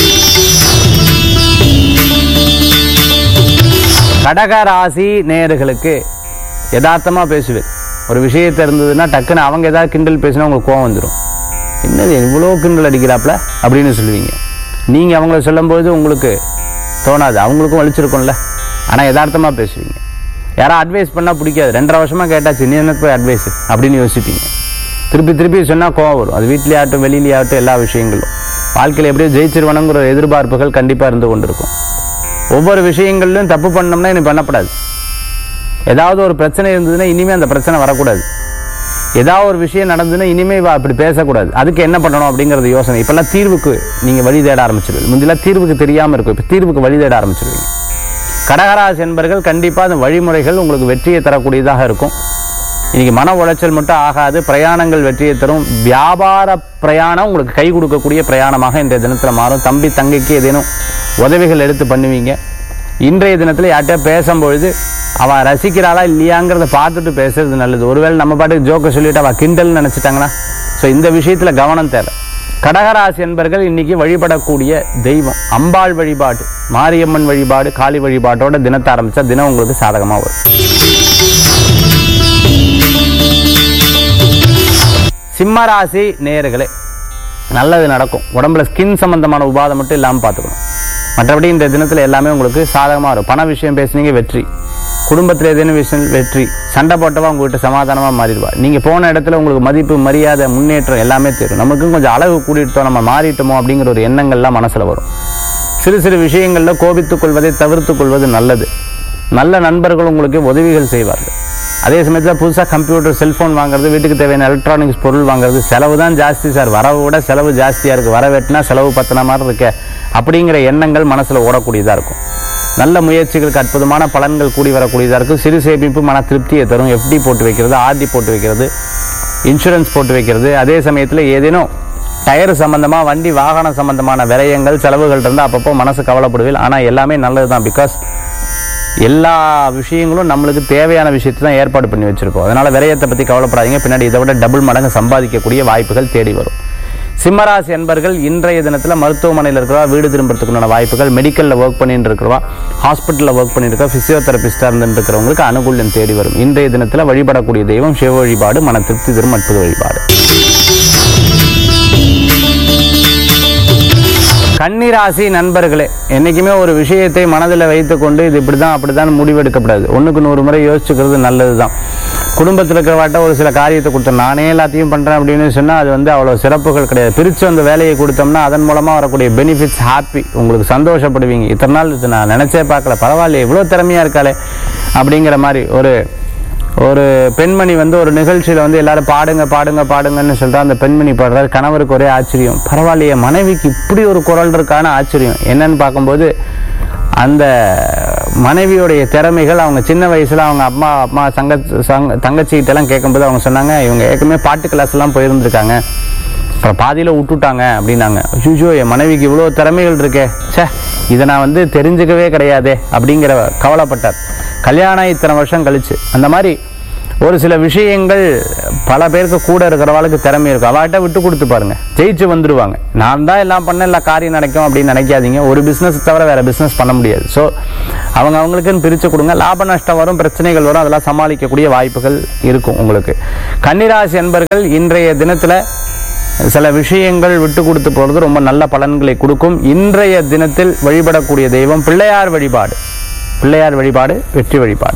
கடக ராசி நேயர்களுக்கு யதார்த்தமா பேசுவேன் ஒரு விஷயத்தை இருந்ததுன்னா டக்குன்னு அவங்க ஏதாவது கிண்டல் பேசினா உங்களுக்கு கோவம் வந்துடும் என்னது இவ்வளோ கிண்டல் அடிக்கிறாப்ல அப்படின்னு சொல்லுவீங்க நீங்க அவங்கள சொல்லும்போது உங்களுக்கு தோணாது அவங்களுக்கும் வலிச்சிருக்கும்ல ஆனா யதார்த்தமா பேசுவீங்க யாரா அட்வைஸ் பண்ணா பிடிக்காது ரெண்டரை வருஷமா கேட்டாச்சு நீ எனக்கு போய் அட்வைஸ் அப்படின்னு யோசிப்பீங்க திருப்பி திருப்பி சொன்னா கோவம் வரும் அது வீட்லயாகட்டும் வெளியிலேயாகட்டும் எல்லா விஷயங்களும் வாழ்க்கையில் எப்படியோ ஜெயிச்சிருவனுங்கிற ஒரு எதிர்பார்ப்புகள் கண்டிப்பா இருந்து கொண்டிருக்கும் ஒவ்வொரு விஷயங்கள்லையும் தப்பு பண்ணோம்னா இனி பண்ணக்கூடாது ஏதாவது ஒரு பிரச்சனை இருந்ததுன்னா இனிமே அந்த பிரச்சனை வரக்கூடாது ஏதாவது ஒரு விஷயம் நடந்ததுன்னா இனிமே இவ அப்படி பேசக்கூடாது அதுக்கு என்ன பண்ணணும் அப்படிங்கறது யோசனை இப்பெல்லாம் தீர்வுக்கு நீங்க வழி தேட ஆரம்பிச்சிருவீங்க முந்திலாம் தீர்வுக்கு தெரியாம இருக்கும் இப்ப தீர்வுக்கு வழி தேட ஆரம்பிச்சிருவீங்க கடகராசி என்பர்கள் கண்டிப்பா அந்த வழிமுறைகள் உங்களுக்கு வெற்றியை தரக்கூடியதாக இருக்கும் இன்னைக்கு மன உளைச்சல் மட்டும் ஆகாது பிரயாணங்கள் வெற்றியை தரும் வியாபார பிரயாணம் உங்களுக்கு கை கொடுக்கக்கூடிய பிரயாணமாக இன்றைய தினத்துல மாறும் தம்பி தங்கைக்கு ஏதேனும் உதவிகள் எடுத்து பண்ணுவீங்க இன்றைய தினத்துல யார்கிட்ட பேசும்பொழுது அவன் ரசிக்கிறாளா இல்லையாங்கிறத பார்த்துட்டு பேசுறது நல்லது ஒருவேளை நம்ம பாட்டுக்கு ஜோக்க சொல்லிட்டு அவ கிண்டல்னு நினைச்சிட்டாங்கன்னா ஸோ இந்த விஷயத்துல கவனம் தேவை கடகராசி என்பர்கள் இன்னைக்கு வழிபடக்கூடிய தெய்வம் அம்பாள் வழிபாடு மாரியம்மன் வழிபாடு காளி வழிபாட்டோட தினத்தை ஆரம்பிச்சா தினம் உங்களுக்கு சாதகமா வரும் சிம்மராசி நேயர்களே நல்லது நடக்கும் உடம்புல ஸ்கின் சம்பந்தமான உபாதம் மட்டும் இல்லாமல் பார்த்துக்கணும் மற்றபடி இந்த தினத்தில் எல்லாமே உங்களுக்கு சாதகமாக வரும் பண விஷயம் பேசுனீங்க வெற்றி குடும்பத்தில் ஏதேனும் விஷயம் வெற்றி சண்டை போட்டவா உங்ககிட்ட சமாதானமாக மாறிடுவா நீங்கள் போன இடத்துல உங்களுக்கு மதிப்பு மரியாதை முன்னேற்றம் எல்லாமே தெரியும் நமக்கும் கொஞ்சம் அளவு கூட்டிட்டோம் நம்ம மாறிட்டோமோ அப்படிங்கிற ஒரு எண்ணங்கள்லாம் மனசில் வரும் சிறு சிறு விஷயங்களில் கோபித்துக் கொள்வதை தவிர்த்துக் கொள்வது நல்லது நல்ல நண்பர்கள் உங்களுக்கு உதவிகள் செய்வார்கள் அதே சமயத்தில் புதுசாக கம்ப்யூட்டர் செல்ஃபோன் வாங்குறது வீட்டுக்கு தேவையான எலக்ட்ரானிக்ஸ் பொருள் வாங்குறது செலவு தான் ஜாஸ்தி சார் வரவை விட செலவு ஜாஸ்தியாக இருக்குது வர வெட்டினா செலவு பத்தின மாதிரி இருக்கே அப்படிங்கிற எண்ணங்கள் மனசில் ஓடக்கூடியதாக இருக்கும் நல்ல முயற்சிகளுக்கு அற்புதமான பலன்கள் கூடி வரக்கூடியதாக இருக்கும் சிறு சேமிப்பு மன திருப்தியை தரும் எஃப்டி போட்டு வைக்கிறது ஆர்டி போட்டு வைக்கிறது இன்சூரன்ஸ் போட்டு வைக்கிறது அதே சமயத்தில் ஏதேனும் டயர் சம்பந்தமா வண்டி வாகனம் சம்பந்தமான விரயங்கள் செலவுகள் இருந்தால் அப்பப்போ மனசு கவலைப்படுவீர்கள் ஆனால் எல்லாமே நல்லது தான் பிகாஸ் எல்லா விஷயங்களும் நம்மளுக்கு தேவையான விஷயத்தை தான் ஏற்பாடு பண்ணி வச்சிருக்கோம் அதனால விரயத்தை பத்தி கவலைப்படாதீங்க பின்னாடி இதை விட டபுள் மடங்கு சம்பாதிக்கக்கூடிய வாய்ப்புகள் தேடி வரும் சிம்மராசி என்பர்கள் இன்றைய தினத்துல மருத்துவமனையில் இருக்கிறவா வீடு திரும்புறதுக்குண்டான வாய்ப்புகள் மெடிக்கல்ல ஒர்க் பண்ணிட்டு இருக்கிறவா ஹாஸ்பிட்டல்ல ஒர்க் பண்ணிட்டு இருக்கா பிசியோதெரபிஸ்டா இருந்துட்டு இருக்கிறவங்களுக்கு அனுகூல்யம் தேடி வரும் இன்றைய தினத்துல வழிபடக்கூடிய தெய்வம் சிவ வழிபாடு மன திருப்தி தரும் அற்புத வழிபாடு கன்னிராசி நண்பர்களே என்னைக்குமே ஒரு விஷயத்தை மனதில் வைத்துக்கொண்டு இது இப்படிதான் அப்படிதான் முடிவெடுக்கப்படாது ஒண்ணுக்கு நூறு முறை யோசிச்சுக்கிறது நல்லதுதான் குடும்பத்தில் இருக்கிறவாட்ட ஒரு சில காரியத்தை கொடுத்தோம் நானே எல்லாத்தையும் பண்றேன் அப்படின்னு சொன்னா அது வந்து அவ்வளவு சிறப்புகள் கிடையாது பிரிச்சு அந்த வேலையை கொடுத்தோம்னா அதன் மூலமா வரக்கூடிய பெனிஃபிட்ஸ் ஹாப்பி உங்களுக்கு சந்தோஷப்படுவீங்க இத்தனை நாள் இது நான் நினைச்சே பார்க்கல பரவாயில்லையே இவ்வளவு திறமையா இருக்காளே அப்படிங்கிற மாதிரி ஒரு ஒரு பெண்மணி வந்து ஒரு நிகழ்ச்சியில வந்து எல்லாரும் பாடுங்க பாடுங்க பாடுங்கன்னு சொல்லிட்டு அந்த பெண்மணி பாடுறாரு கணவருக்கு ஒரே ஆச்சரியம் பரவாயில்லையே மனைவிக்கு இப்படி ஒரு குரல் இருக்கான ஆச்சரியம் என்னன்னு பார்க்கும்போது அந்த மனைவியுடைய திறமைகள் அவங்க சின்ன வயசுல அவங்க அம்மா அம்மா சங்க சங்க தங்கச்சிகிட்ட எல்லாம் கேட்கும்போது அவங்க சொன்னாங்க இவங்க ஏற்கனவே பாட்டு கிளாஸ் எல்லாம் போயிருந்திருக்காங்க அப்புறம் பாதியில விட்டுட்டாங்க அப்படின்னாங்க ஐயோ என் மனைவிக்கு இவ்வளோ திறமைகள் இருக்கே ச்சே இதை நான் வந்து தெரிஞ்சுக்கவே கிடையாதே அப்படிங்கிற கவலைப்பட்டார் கல்யாணம் இத்தனை வருஷம் கழிச்சு அந்த மாதிரி ஒரு சில விஷயங்கள் பல பேருக்கு கூட இருக்கிறவளுக்கு திறமை இருக்கும் அவள்கிட்ட விட்டு கொடுத்து பாருங்க ஜெயிச்சு வந்துருவாங்க நான் தான் எல்லாம் பண்ண எல்லா காரியம் நடக்கும் அப்படின்னு நினைக்காதீங்க ஒரு பிஸ்னஸ் தவிர வேற பிஸ்னஸ் பண்ண முடியாது ஸோ அவங்க அவங்களுக்குன்னு பிரித்து கொடுங்க லாப நஷ்டம் வரும் பிரச்சனைகள் வரும் அதெல்லாம் சமாளிக்கக்கூடிய வாய்ப்புகள் இருக்கும் உங்களுக்கு கன்னிராசி என்பர்கள் இன்றைய தினத்தில் சில விஷயங்கள் விட்டு கொடுத்து போகிறது ரொம்ப நல்ல பலன்களை கொடுக்கும் இன்றைய தினத்தில் வழிபடக்கூடிய தெய்வம் பிள்ளையார் வழிபாடு பிள்ளையார் வழிபாடு வெற்றி வழிபாடு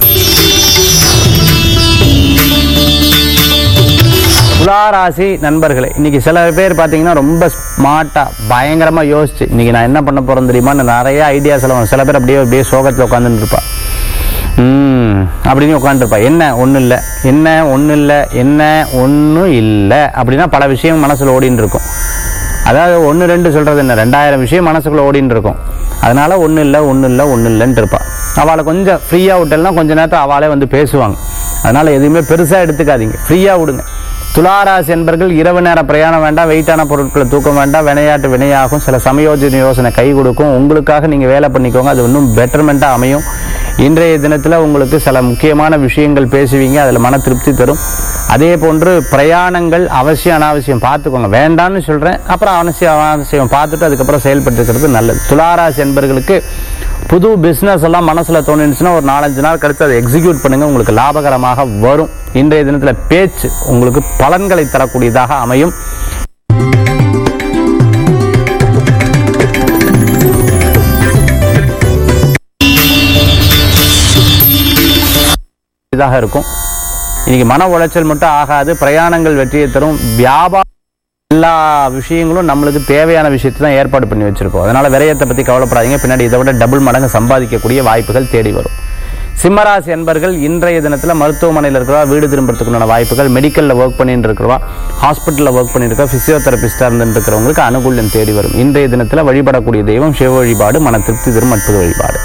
துளாராசி நண்பர்களே இன்னைக்கு சில பேர் பார்த்தீங்கன்னா ரொம்ப ஸ்மார்ட்டா பயங்கரமா யோசிச்சு இன்னைக்கு நான் என்ன பண்ண போறேன் தெரியுமா நிறைய ஐடியாஸ் எல்லாம் வரும். சில பேர் அப்படியே அப்படியே சோகத்தில் உட்காந்துட்டு இருப்பா ம் அப்படின்னு உட்காந்துருப்பா என்ன ஒன்றும் இல்லை என்ன ஒன்றும் இல்லை என்ன ஒன்றும் இல்லை அப்படின்னா பல விஷயம் மனசுல ஓடின்னு இருக்கும் அதாவது ஒன்று ரெண்டு சொல்றது என்ன ரெண்டாயிரம் விஷயம் மனசுக்குள்ள ஓடின்னு இருக்கும் அதனால ஒன்றும் இல்லை ஒன்றும் இல்லை ஒன்றும் இல்லைன்ட்டு இருப்பா அவளை கொஞ்சம் ஃப்ரீயாக விட்டலாம் கொஞ்ச நேரத்தில் அவளே வந்து பேசுவாங்க அதனால எதுவுமே பெருசாக எடுத்துக்காதீங்க ஃப்ரீயாக விடுங்க துளாராசி என்பர்கள் இரவு நேர பிரயாணம் வேண்டாம் வெயிட்டான பொருட்களை தூக்கம் வேண்டாம் வினையாட்டு வினையாகும் சில சமயோஜன யோசனை கை கொடுக்கும் உங்களுக்காக நீங்கள் வேலை பண்ணிக்கோங்க அது இன்னும் பெட்டர்மெண்ட்டாக அமையும் இன்றைய தினத்தில் உங்களுக்கு சில முக்கியமான விஷயங்கள் பேசுவீங்க அதில் மன திருப்தி தரும் அதே போன்று பிரயாணங்கள் அவசியம் அனாவசியம் பார்த்துக்கோங்க வேண்டாம்னு சொல்கிறேன் அப்புறம் அவசியம் அனாவசியம் பார்த்துட்டு அதுக்கப்புறம் செயல்பட்டுக்கிறது நல்லது துளாராசி என்பர்களுக்கு புது பிஸ்னஸ் எல்லாம் மனசில் தோணுச்சுன்னா ஒரு நாலஞ்சு நாள் கழித்து அதை எக்ஸிக்யூட் பண்ணுங்க உங்களுக்கு லாபகரமாக வரும் இன்றைய தினத்தில் பேச்சு உங்களுக்கு பலன்களை தரக்கூடியதாக அமையும் இதாக இருக்கும் இன்னைக்கு மன உளைச்சல் மட்டும் ஆகாது பிரயாணங்கள் வெற்றியை தரும் வியாபாரம் எல்லா விஷயங்களும் நம்மளுக்கு தேவையான விஷயத்தை தான் ஏற்பாடு பண்ணி வச்சிருக்கோம் அதனால விரயத்தை பத்தி கவலைப்படாதீங்க பின்னாடி இதை விட டபுள் மடங்கு சம்பாதிக்கக்கூடிய வாய்ப்புகள் தேடி வரும் சிம்மராசி என்பர்கள் இன்றைய தினத்தில் மருத்துவமனையில் இருக்கிறவா வீடு திரும்புறதுக்குண்டான வாய்ப்புகள் மெடிக்கலில் ஒர்க் பண்ணிட்டு இருக்கிறவா ஹாஸ்பிட்டலில் ஒர்க் பண்ணிட்டு இருக்கா பிசியோதெரபிஸ்டாக இருந்துட்டு இருக்கிறவங்களுக்கு அனுகூல்யம் தேடி வரும் இன்றைய தினத்தில் வழிபடக்கூடிய தெய்வம் சிவ வழிபாடு மன திருப்தி தரும் அற்புத வழிபாடு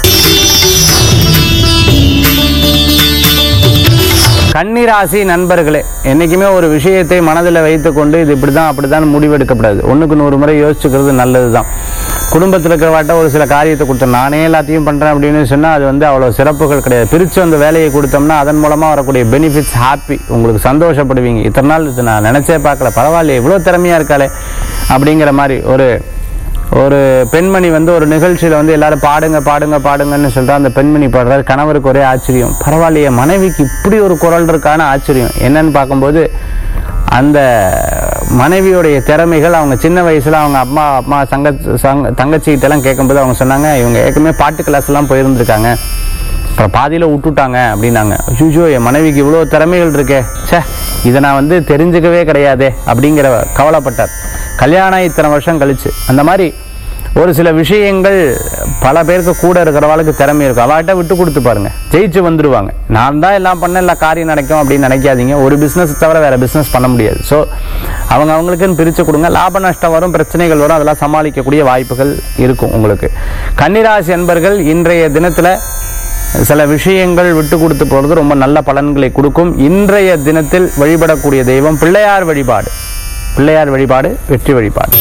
கன்னிராசி நண்பர்களே என்னைக்குமே ஒரு விஷயத்தை மனதில் வைத்துக்கொண்டு இது இப்படிதான் அப்படிதான் முடிவெடுக்கப்படாது ஒண்ணுக்கு நூறு முறை யோசிச்சுக்கிறது நல்லதுதான் குடும்பத்தில் இருக்கிறவாட்ட ஒரு சில காரியத்தை கொடுத்தோம் நானே எல்லாத்தையும் பண்றேன் அப்படின்னு சொன்னா அது வந்து அவ்வளவு சிறப்புகள் கிடையாது பிரிச்சு அந்த வேலையை கொடுத்தோம்னா அதன் மூலமா வரக்கூடிய பெனிஃபிட்ஸ் ஹாப்பி உங்களுக்கு சந்தோஷப்படுவீங்க இத்தனை நாள் இது நான் நினைச்சே பார்க்கல பரவாயில்லையே இவ்வளவு திறமையா இருக்காளே அப்படிங்கிற மாதிரி ஒரு ஒரு பெண்மணி வந்து ஒரு நிகழ்ச்சியில வந்து எல்லாரும் பாடுங்க பாடுங்க பாடுங்கன்னு சொல்றா அந்த பெண்மணி பாடுறாரு கணவருக்கு ஒரே ஆச்சரியம் பரவாயில்லையே மனைவிக்கு இப்படி ஒரு குரல் இருக்கான ஆச்சரியம் என்னன்னு பார்க்கும்போது அந்த மனைவியுடைய திறமைகள் அவங்க சின்ன வயசுல அவங்க அம்மா அம்மா சங்க சங்க தங்கச்சிகிட்ட எல்லாம் கேட்கும்போது அவங்க சொன்னாங்க இவங்க ஏற்கனவே பாட்டு கிளாஸ் எல்லாம் போயிருந்திருக்காங்க அப்புறம் பாதியில் விட்டுட்டாங்க அப்படின்னாங்க ஐயோ என் மனைவிக்கு இவ்வளோ திறமைகள் இருக்கே ச்சே இதை நான் வந்து தெரிஞ்சுக்கவே கிடையாதே அப்படிங்கிற கவலைப்பட்டார் கல்யாணம் இத்தனை வருஷம் கழிச்சு அந்த மாதிரி ஒரு சில விஷயங்கள் பல பேருக்கு கூட இருக்கிறவளுக்கு திறமை இருக்கும் அவள்கிட்ட விட்டு கொடுத்து பாருங்க ஜெயிச்சு வந்துருவாங்க நான் தான் எல்லாம் பண்ண எல்லா காரியம் நடக்கும் அப்படின்னு நினைக்காதீங்க ஒரு பிஸ்னஸ் தவிர வேற பிஸ்னஸ் பண்ண முடியாது ஸோ அவங்க அவங்களுக்குன்னு பிரித்து கொடுங்க லாப நஷ்டம் வரும் பிரச்சனைகள் வரும் அதெல்லாம் சமாளிக்கக்கூடிய வாய்ப்புகள் இருக்கும் உங்களுக்கு கன்னிராசி என்பர்கள் இன்றைய தினத்தில் சில விஷயங்கள் விட்டு கொடுத்து போகிறது ரொம்ப நல்ல பலன்களை கொடுக்கும் இன்றைய தினத்தில் வழிபடக்கூடிய தெய்வம் பிள்ளையார் வழிபாடு பிள்ளையார் வழிபாடு வெற்றி வழிபாடு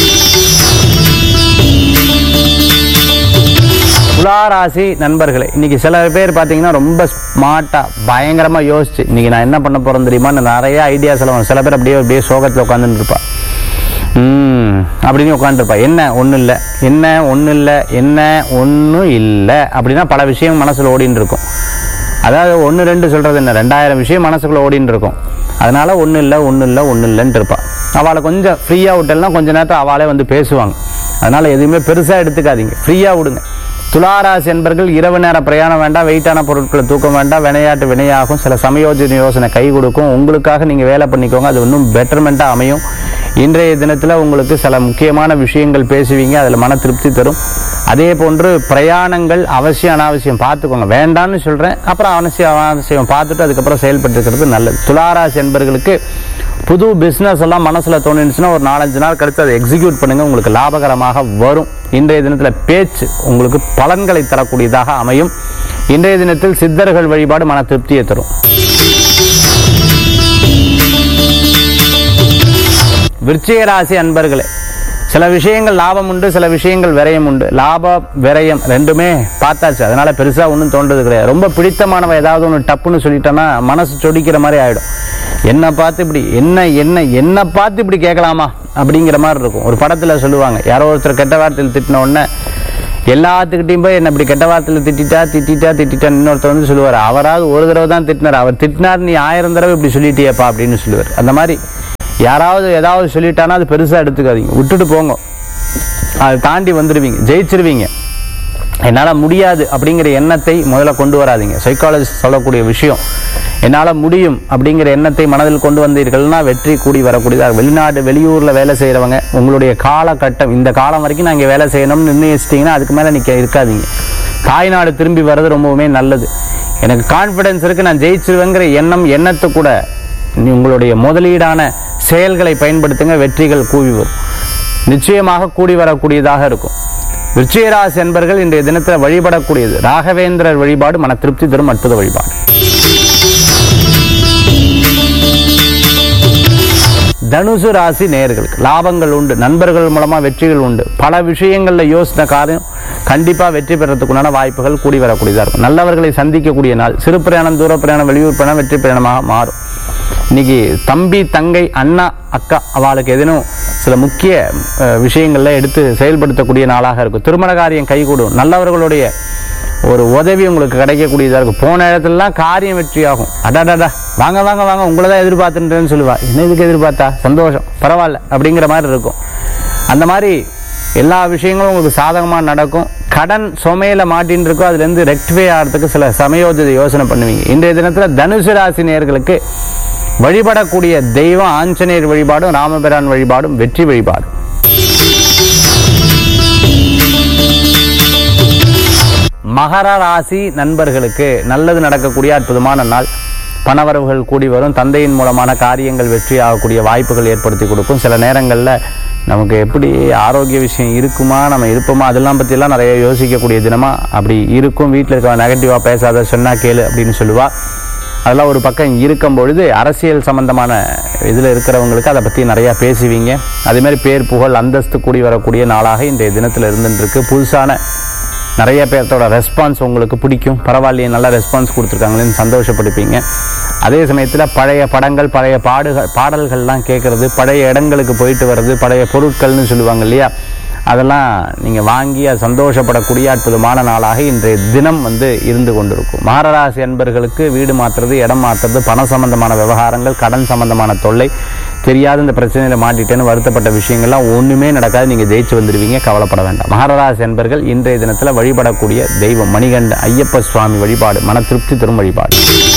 துளாராசி நண்பர்களே இன்னைக்கு சில பேர் பார்த்தீங்கன்னா ரொம்ப ஸ்மார்ட்டா பயங்கரமா யோசிச்சு இன்னைக்கு நான் என்ன பண்ண போறேன் தெரியுமா நிறைய ஐடியாஸ் எல்லாம் வரும். சில பேர் அப்படியே அப்படியே சோகத்தில் உட்காந்துட்டு இருப்பா ம் அப்படின்னு உட்காந்துருப்பா என்ன ஒன்றும் இல்லை என்ன ஒன்றும் இல்லை என்ன ஒன்றும் இல்லை அப்படின்னா பல விஷயம் மனசுல ஓடின்னு இருக்கும் அதாவது ஒன்று ரெண்டு சொல்றது என்ன ரெண்டாயிரம் விஷயம் மனசுக்குள்ள ஓடின்னு இருக்கும் அதனால ஒன்றும் இல்லை ஒன்றும் இல்லை ஒன்றும் இல்லைன்ட்டு இருப்பா அவளை கொஞ்சம் ஃப்ரீயாக விட்டலாம் கொஞ்ச நேரத்தில் அவளே வந்து பேசுவாங்க அதனால எதுவுமே பெருசாக எடுத்துக்காதீங்க ஃப்ரீயாக விடுங்க துளாராசி என்பர்கள் இரவு நேர பிரயாணம் வேண்டாம் வெயிட்டான பொருட்களை தூக்கம் வேண்டாம் வினையாட்டு வினையாகும் சில சமயோஜன யோசனை கை கொடுக்கும் உங்களுக்காக நீங்கள் வேலை பண்ணிக்கோங்க அது இன்னும் பெட்டர்மெண்ட்டாக அமையும் இன்றைய தினத்தில் உங்களுக்கு சில முக்கியமான விஷயங்கள் பேசுவீங்க அதில் மன திருப்தி தரும் அதே போன்று பிரயாணங்கள் அவசியம் அனாவசியம் பார்த்துக்கோங்க வேண்டாம்னு சொல்கிறேன் அப்புறம் அவசியம் அனாவசியம் பார்த்துட்டு அதுக்கப்புறம் செயல்பட்டுக்கிறது நல்லது துளாராசி என்பர்களுக்கு புது பிஸ்னஸ் எல்லாம் மனசில் தோணுச்சுன்னா ஒரு நாலஞ்சு நாள் கழித்து அதை எக்ஸிக்யூட் பண்ணுங்க உங்களுக்கு லாபகரமாக வரும் இன்றைய தினத்தில் பேச்சு உங்களுக்கு பலன்களை தரக்கூடியதாக அமையும் இன்றைய தினத்தில் சித்தர்கள் வழிபாடு மன திருப்தியை தரும் விருச்சிக ராசி அன்பர்களே சில விஷயங்கள் லாபம் உண்டு சில விஷயங்கள் விரயம் உண்டு லாபம் விரயம் ரெண்டுமே பார்த்தாச்சு அதனால பெருசா ஒன்றும் தோன்றது கிடையாது ரொம்ப பிடித்தமானவ ஏதாவது ஒன்று டப்புன்னு சொல்லிட்டோன்னா மனசு சொடிக்கிற மாதிரி ஆயிடும் என்ன பார்த்து இப்படி என்ன என்ன என்ன பார்த்து இப்படி கேட்கலாமா அப்படிங்கிற மாதிரி இருக்கும் ஒரு படத்துல சொல்லுவாங்க யாரோ ஒருத்தர் கெட்ட வார்த்தையில் திட்டின உடனே எல்லாத்துக்கிட்டையும் போய் என்ன இப்படி கெட்ட வார்த்தையில் திட்டிட்டா திட்டிட்டா திட்டிட்டா இன்னொருத்தர் வந்து சொல்லுவார் அவராவது ஒரு தடவை தான் திட்டினார் அவர் திட்டினார் நீ ஆயிரம் தடவை இப்படி சொல்லிட்டியேப்பா அப்படின்னு சொல்லுவார் அந்த மாதிரி யாராவது ஏதாவது சொல்லிட்டானா அது பெருசா எடுத்துக்காதீங்க விட்டுட்டு போங்க அதை தாண்டி வந்துடுவீங்க ஜெயிச்சிருவீங்க என்னால் முடியாது அப்படிங்கிற எண்ணத்தை முதல்ல கொண்டு வராதீங்க சைக்காலஜிஸ்ட் சொல்லக்கூடிய விஷயம் என்னால் முடியும் அப்படிங்கிற எண்ணத்தை மனதில் கொண்டு வந்தீர்கள்னா வெற்றி கூடி வரக்கூடியதாக வெளிநாடு வெளியூரில் வேலை செய்கிறவங்க உங்களுடைய காலகட்டம் இந்த காலம் வரைக்கும் நான் இங்கே வேலை செய்யணும்னு நிர்ணயிச்சிட்டிங்கன்னா அதுக்கு மேலே நிற்க இருக்காதீங்க தாய்நாடு திரும்பி வர்றது ரொம்பவுமே நல்லது எனக்கு கான்ஃபிடன்ஸ் இருக்குது நான் ஜெயிச்சிருவேங்கிற எண்ணம் எண்ணத்தை கூட நீ உங்களுடைய முதலீடான செயல்களை பயன்படுத்துங்க வெற்றிகள் கூவி வரும் நிச்சயமாக கூடி வரக்கூடியதாக இருக்கும் விருச்சிகராசி என்பர்கள் இன்றைய தினத்தில் வழிபடக்கூடியது ராகவேந்திரர் வழிபாடு மன திருப்தி தரும் அற்புத வழிபாடு தனுசு ராசி நேயர்களுக்கு லாபங்கள் உண்டு நண்பர்கள் மூலமா வெற்றிகள் உண்டு பல விஷயங்கள்ல யோசித்த காரியம் கண்டிப்பா வெற்றி பெறத்துக்குண்டான வாய்ப்புகள் கூடி வரக்கூடியதா இருக்கும் நல்லவர்களை சந்திக்கக்கூடிய நாள் சிறு பிரயாணம் தூர பிரயாணம் வெளியூர் பிரயாணம் வெற்றி பிரயாணமாக மாறும் இன்னைக்கு தம்பி தங்கை அண்ணா அக்கா அவளுக்கு எதனும் சில முக்கிய அஹ், விஷயங்கள்ல எடுத்து செயல்படுத்தக்கூடிய நாளாக இருக்கும் திருமண காரியம் கைகூடும் நல்லவர்களுடைய ஒரு உதவி உங்களுக்கு கிடைக்கக்கூடியதா இருக்கும் போன இடத்துலலாம் காரியம் வெற்றியாகும் அடாடாடா வாங்க வாங்க வாங்க உங்களை தான் எதிர்பார்த்துட்டேன்னு சொல்லுவா என்ன இதுக்கு எதிர்பார்த்தா சந்தோஷம் பரவாயில்ல அப்படிங்கிற மாதிரி இருக்கும் அந்த மாதிரி எல்லா விஷயங்களும் உங்களுக்கு சாதகமாக நடக்கும் கடன் சுமையில மாட்டின்னு இருக்கோ அதுலேருந்து ரெக்டிஃபை ஆகிறதுக்கு சில சமயோஜித யோசனை பண்ணுவீங்க இன்றைய தினத்தில் தனுசு ராசி நேயர்களுக்கு வழிபடக்கூடிய தெய்வம் ஆஞ்சநேயர் வழிபாடும் ராமபிரான் வழிபாடும் வெற்றி வழிபாடு மகர ராசி நண்பர்களுக்கு நல்லது நடக்கக்கூடிய அற்புதமான நாள் பணவரவுகள் கூடி வரும் தந்தையின் மூலமான காரியங்கள் வெற்றி ஆகக்கூடிய வாய்ப்புகள் ஏற்படுத்தி கொடுக்கும் சில நேரங்களில் நமக்கு எப்படி ஆரோக்கிய விஷயம் இருக்குமா நம்ம இருப்போமா அதெல்லாம் பற்றிலாம் நிறைய யோசிக்கக்கூடிய தினமா அப்படி இருக்கும் வீட்டில் இருக்க நெகட்டிவாக பேசாத சொன்னா கேளு அப்படின்னு சொல்லுவா அதெல்லாம் ஒரு பக்கம் இருக்கும் பொழுது அரசியல் சம்பந்தமான இதில் இருக்கிறவங்களுக்கு அதை பற்றி நிறையா பேசுவீங்க அதே மாதிரி பேர் புகழ் அந்தஸ்து கூடி வரக்கூடிய நாளாக இன்றைய தினத்தில் இருந்துருக்கு புதுசான நிறைய பேர்த்தோட ரெஸ்பான்ஸ் உங்களுக்கு பிடிக்கும் பரவாயில்லையே நல்ல ரெஸ்பான்ஸ் கொடுத்துருக்காங்களேன்னு சந்தோஷப்படுப்பீங்க அதே சமயத்தில் பழைய படங்கள் பழைய பாடுகள் பாடல்கள்லாம் கேட்குறது பழைய இடங்களுக்கு போயிட்டு வர்றது பழைய பொருட்கள்னு சொல்லுவாங்க இல்லையா அதெல்லாம் நீங்கள் வாங்கி அது சந்தோஷப்படக்கூடிய அற்புதமான நாளாக இன்றைய தினம் வந்து இருந்து கொண்டிருக்கும் மகராசி அன்பர்களுக்கு வீடு மாற்றுறது இடம் மாற்றுறது பண சம்பந்தமான விவகாரங்கள் கடன் சம்பந்தமான தொல்லை தெரியாத இந்த பிரச்சனையில் மாட்டிட்டேன்னு வருத்தப்பட்ட விஷயங்கள்லாம் ஒன்றுமே நடக்காது நீங்கள் ஜெயிச்சு வந்துடுவீங்க கவலைப்பட வேண்டாம் மகராசி அன்பர்கள் இன்றைய தினத்தில் வழிபடக்கூடிய தெய்வம் மணிகண்ட ஐயப்ப சுவாமி வழிபாடு மன திருப்தி தரும் வழிபாடு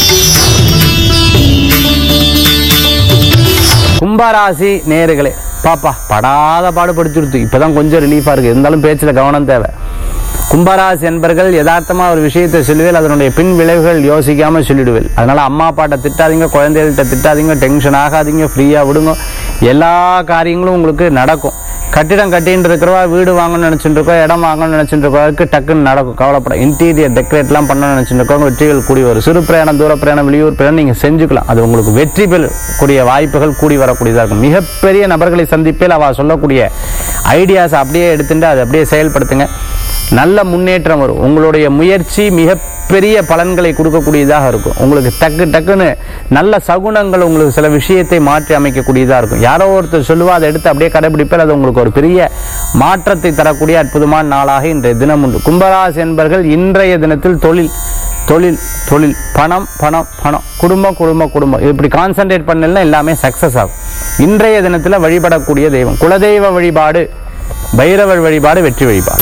கும்பராசி நேர்களே பாப்பா படாத பாடுபடுத்திடுத்து இப்பதான் கொஞ்சம் ரிலீஃபா இருக்கு இருந்தாலும் பேச்சுல கவனம் தேவை கும்பராசி என்பர்கள் யதார்த்தமா ஒரு விஷயத்தை சொல்லுவேல் அதனுடைய பின் விளைவுகள் யோசிக்காம சொல்லிடுவேல் அதனால அம்மா அப்பாட்ட திட்டாதீங்க குழந்தைகள்கிட்ட திட்டாதீங்க டென்ஷன் ஆகாதீங்க ஃப்ரீயா விடுங்க எல்லா காரியங்களும் உங்களுக்கு நடக்கும் கட்டிடம் கட்டின்னு இருக்கிறவா வீடு வாங்கணும்னு நினைச்சிட்டு இருக்கோம் இடம் வாங்கணும்னு நினைச்சிட்டு இருக்கோம் டக்குன்னு நடக்கும் கவலைப்பட இன்டீரியர் டெக்கரேட்லாம் பண்ணணும்னு நினைச்சிட்டு இருக்கோம் வெற்றிகள் கூடி வரும் சிறு பிரயாணம் தூர பிரயாணம் வெளியூர் பிரயாணம் நீங்க செஞ்சுக்கலாம் அது உங்களுக்கு வெற்றி பெறக்கூடிய வாய்ப்புகள் கூடி வரக்கூடியதாக இருக்கும் மிகப்பெரிய நபர்களை சந்திப்பில் அவ சொல்லக்கூடிய ஐடியாஸ் அப்படியே எடுத்துட்டு அதை அப்படியே செயல்படுத்துங்க நல்ல முன்னேற்றம் வரும் உங்களுடைய முயற்சி மிகப்பெரிய பலன்களை கொடுக்கக்கூடியதாக இருக்கும் உங்களுக்கு டக்கு டக்குன்னு நல்ல சகுனங்கள் உங்களுக்கு சில விஷயத்தை மாற்றி அமைக்கக்கூடியதாக இருக்கும் யாரோ ஒருத்தர் சொல்லுவா அதை எடுத்து அப்படியே கடைபிடிப்பார் அது உங்களுக்கு ஒரு பெரிய மாற்றத்தை தரக்கூடிய அற்புதமான நாளாக இன்றைய தினம் உண்டு கும்பராசி என்பர்கள் இன்றைய தினத்தில் தொழில் தொழில் தொழில் பணம் பணம் பணம் குடும்பம் குடும்பம் குடும்பம் இப்படி கான்சென்ட்ரேட் பண்ணலாம் எல்லாமே சக்சஸ் ஆகும் இன்றைய தினத்தில் வழிபடக்கூடிய தெய்வம் குலதெய்வ வழிபாடு பைரவர் வழிபாடு வெற்றி வழிபாடு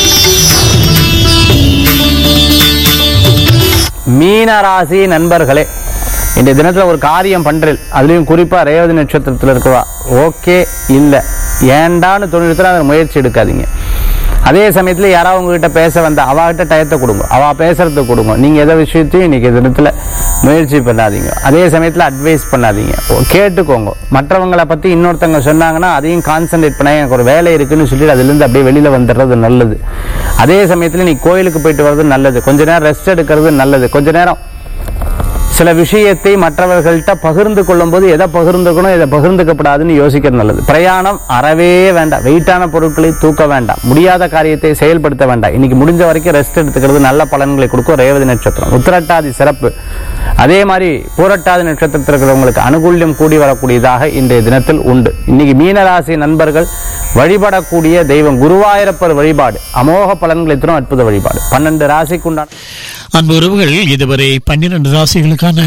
மீனராசி நண்பர்களே இந்த தினத்துல ஒரு காரியம் பண்றேன் அதுலயும் குறிப்பா ரேவதி நட்சத்திரத்துல இருக்கவா ஓகே இல்ல ஏண்டான்னு தொழிலத்துல அதை முயற்சி எடுக்காதீங்க அதே சமயத்துல யாராவது உங்ககிட்ட பேச வந்தா அவகிட்ட டயத்தை கொடுங்க அவ பேசுறதுக்கு கொடுங்க நீங்க எதை விஷயத்தையும் இன்னைக்கு தினத்துல முயற்சி பண்ணாதீங்க அதே சமயத்துல அட்வைஸ் பண்ணாதீங்க ஓ, கேட்டுக்கோங்க மற்றவங்களை பத்தி இன்னொருத்தவங்க சொன்னாங்கன்னா அதையும் கான்சென்ட்ரேட் பண்ண எனக்கு ஒரு வேலை இருக்குன்னு சொல்லிட்டு அதுல இருந்து அப்படியே வெளியில வந்துடுறது நல்லது அதே சமயத்துல நீ கோயிலுக்கு போயிட்டு வர்றது நல்லது கொஞ்ச நேரம் ரெஸ்ட் எடுக்கிறது நல்லது கொஞ்ச நேரம் சில விஷயத்தை மற்றவர்கள்ட்ட பகிர்ந்து கொள்ளும்போது எதை பகிர்ந்துக்கணும் எதை பகிர்ந்துக்கப்படாதுன்னு யோசிக்கிறது நல்லது பிரயாணம் அறவே வேண்டாம் வெயிட்டான பொருட்களை தூக்க வேண்டாம் முடியாத காரியத்தை செயல்படுத்த வேண்டாம் இன்னைக்கு முடிஞ்ச வரைக்கும் ரெஸ்ட் எடுத்துக்கிறது நல்ல பலன்களை கொடுக்கும் ரேவதி நட்சத்திரம் உத்திரட்டாதி சிறப்பு அதே மாதிரி பூரட்டாதி நட்சத்திரத்தில் இருக்கிறவங்களுக்கு அனுகூல்யம் கூடி வரக்கூடியதாக இன்றைய தினத்தில் உண்டு இன்னைக்கு மீனராசி நண்பர்கள் வழிபடக்கூடிய தெய்வம் குருவாயூரப்பர் வழிபாடு அமோக பலன்களை தரும் அற்புத வழிபாடு பன்னெண்டு ராசிக்குண்டான அன்பு உறவுகள் இதுவரை பன்னிரண்டு ராசிகளுக்கான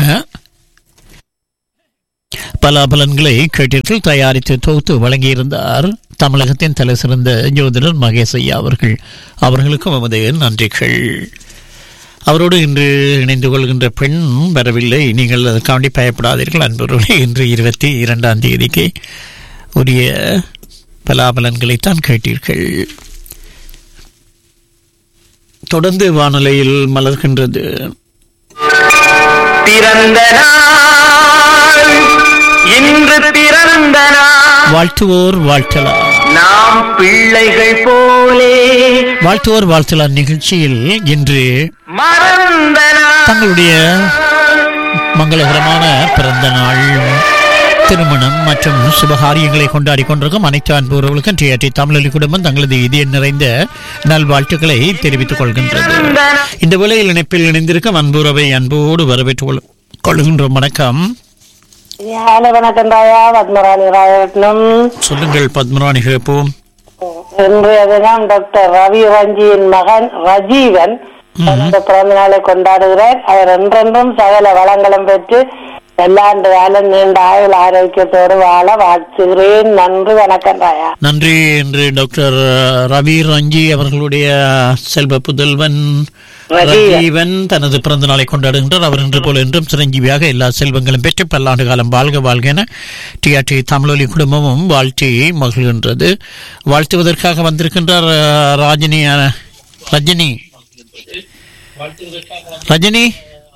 பலாபலன்களை கேட்டீர்கள் தயாரித்து தொகுத்து வழங்கியிருந்தார் தமிழகத்தின் தலை சிறந்த ஜோதிடர் மகேஷ் ஐயா அவர்கள் அவர்களுக்கும் எமது நன்றிகள் அவரோடு இன்று இணைந்து கொள்கின்ற பெண் வரவில்லை நீங்கள் அதற்காண்டி பயப்படாதீர்கள் அன்பர்களே இன்று இருபத்தி இரண்டாம் தேதிக்கு உரிய பலாபலன்களைத்தான் கேட்டீர்கள் தொடர்ந்து வானொலியில் மலர்கின்றது பிறந்த நாள் இன்று பிறந்த நாள் வாழ்த்துவோர் வாழ்த்தலாம் நாம் பிள்ளைகள் போலே வாழ்த்துவோர் வாழ்த்தலாம் நிகழ்ச்சியில் இன்று மறந்த நாள் தங்களுடைய மங்களகரமான பிறந்த நாள் திருமணம் மற்றும் சுபகாரியங்களை கொண்டாடி கொண்டிருக்கும் அனைத்து அன்பு உறவுகளுக்கும் டிஆர்டி தமிழொலி குடும்பம் தங்களது இதய நிறைந்த நல்வாழ்த்துக்களை தெரிவித்துக் கொள்கின்றது இந்த வேளையில் இணைப்பில் இணைந்திருக்கும் அன்புறவை அன்போடு வரவேற்றுக் கொள்- கொள்கின்றோம் வணக்கம் ஹலோ வணக்கம் ராயா பத்மராணி ராயரத்னம் சொல்லுங்கள் பத்மராணி கேட்போம் இன்றைய தினம் டாக்டர் ரவி ரஞ்சியின் மகன் ரஜீவன் தனது பிறந்த நாளை கொண்டாடுகிறார் அவர் என்றென்றும் சகல வளங்களும் பெற்று எல்லாண்டு காலம் நீண்ட ஆயுள் ஆரோக்கியத்தோடு வாழ வாழ்த்துகிறேன் நன்றி வணக்கம் ராயா நன்றி என்று டாக்டர் ரவி ரஞ்சி அவர்களுடைய செல்வ புதல்வன் ரஜீவன். ரஜீவன் தனது பிறந்த நாளை கொண்டாடுகின்றார் அவர் இன்று போல என்றும் சிரஞ்சீவியாக எல்லா செல்வங்களும் பெற்று பல்லாண்டு காலம் வாழ்க வாழ்க என டிஆர்டி தமிழொலி குடும்பமும் வாழ்த்தி மகிழ்கின்றது வாழ்த்துவதற்காக வந்திருக்கின்றார் அஹ், ராஜினி அஹ், ரஜினி ரஜினி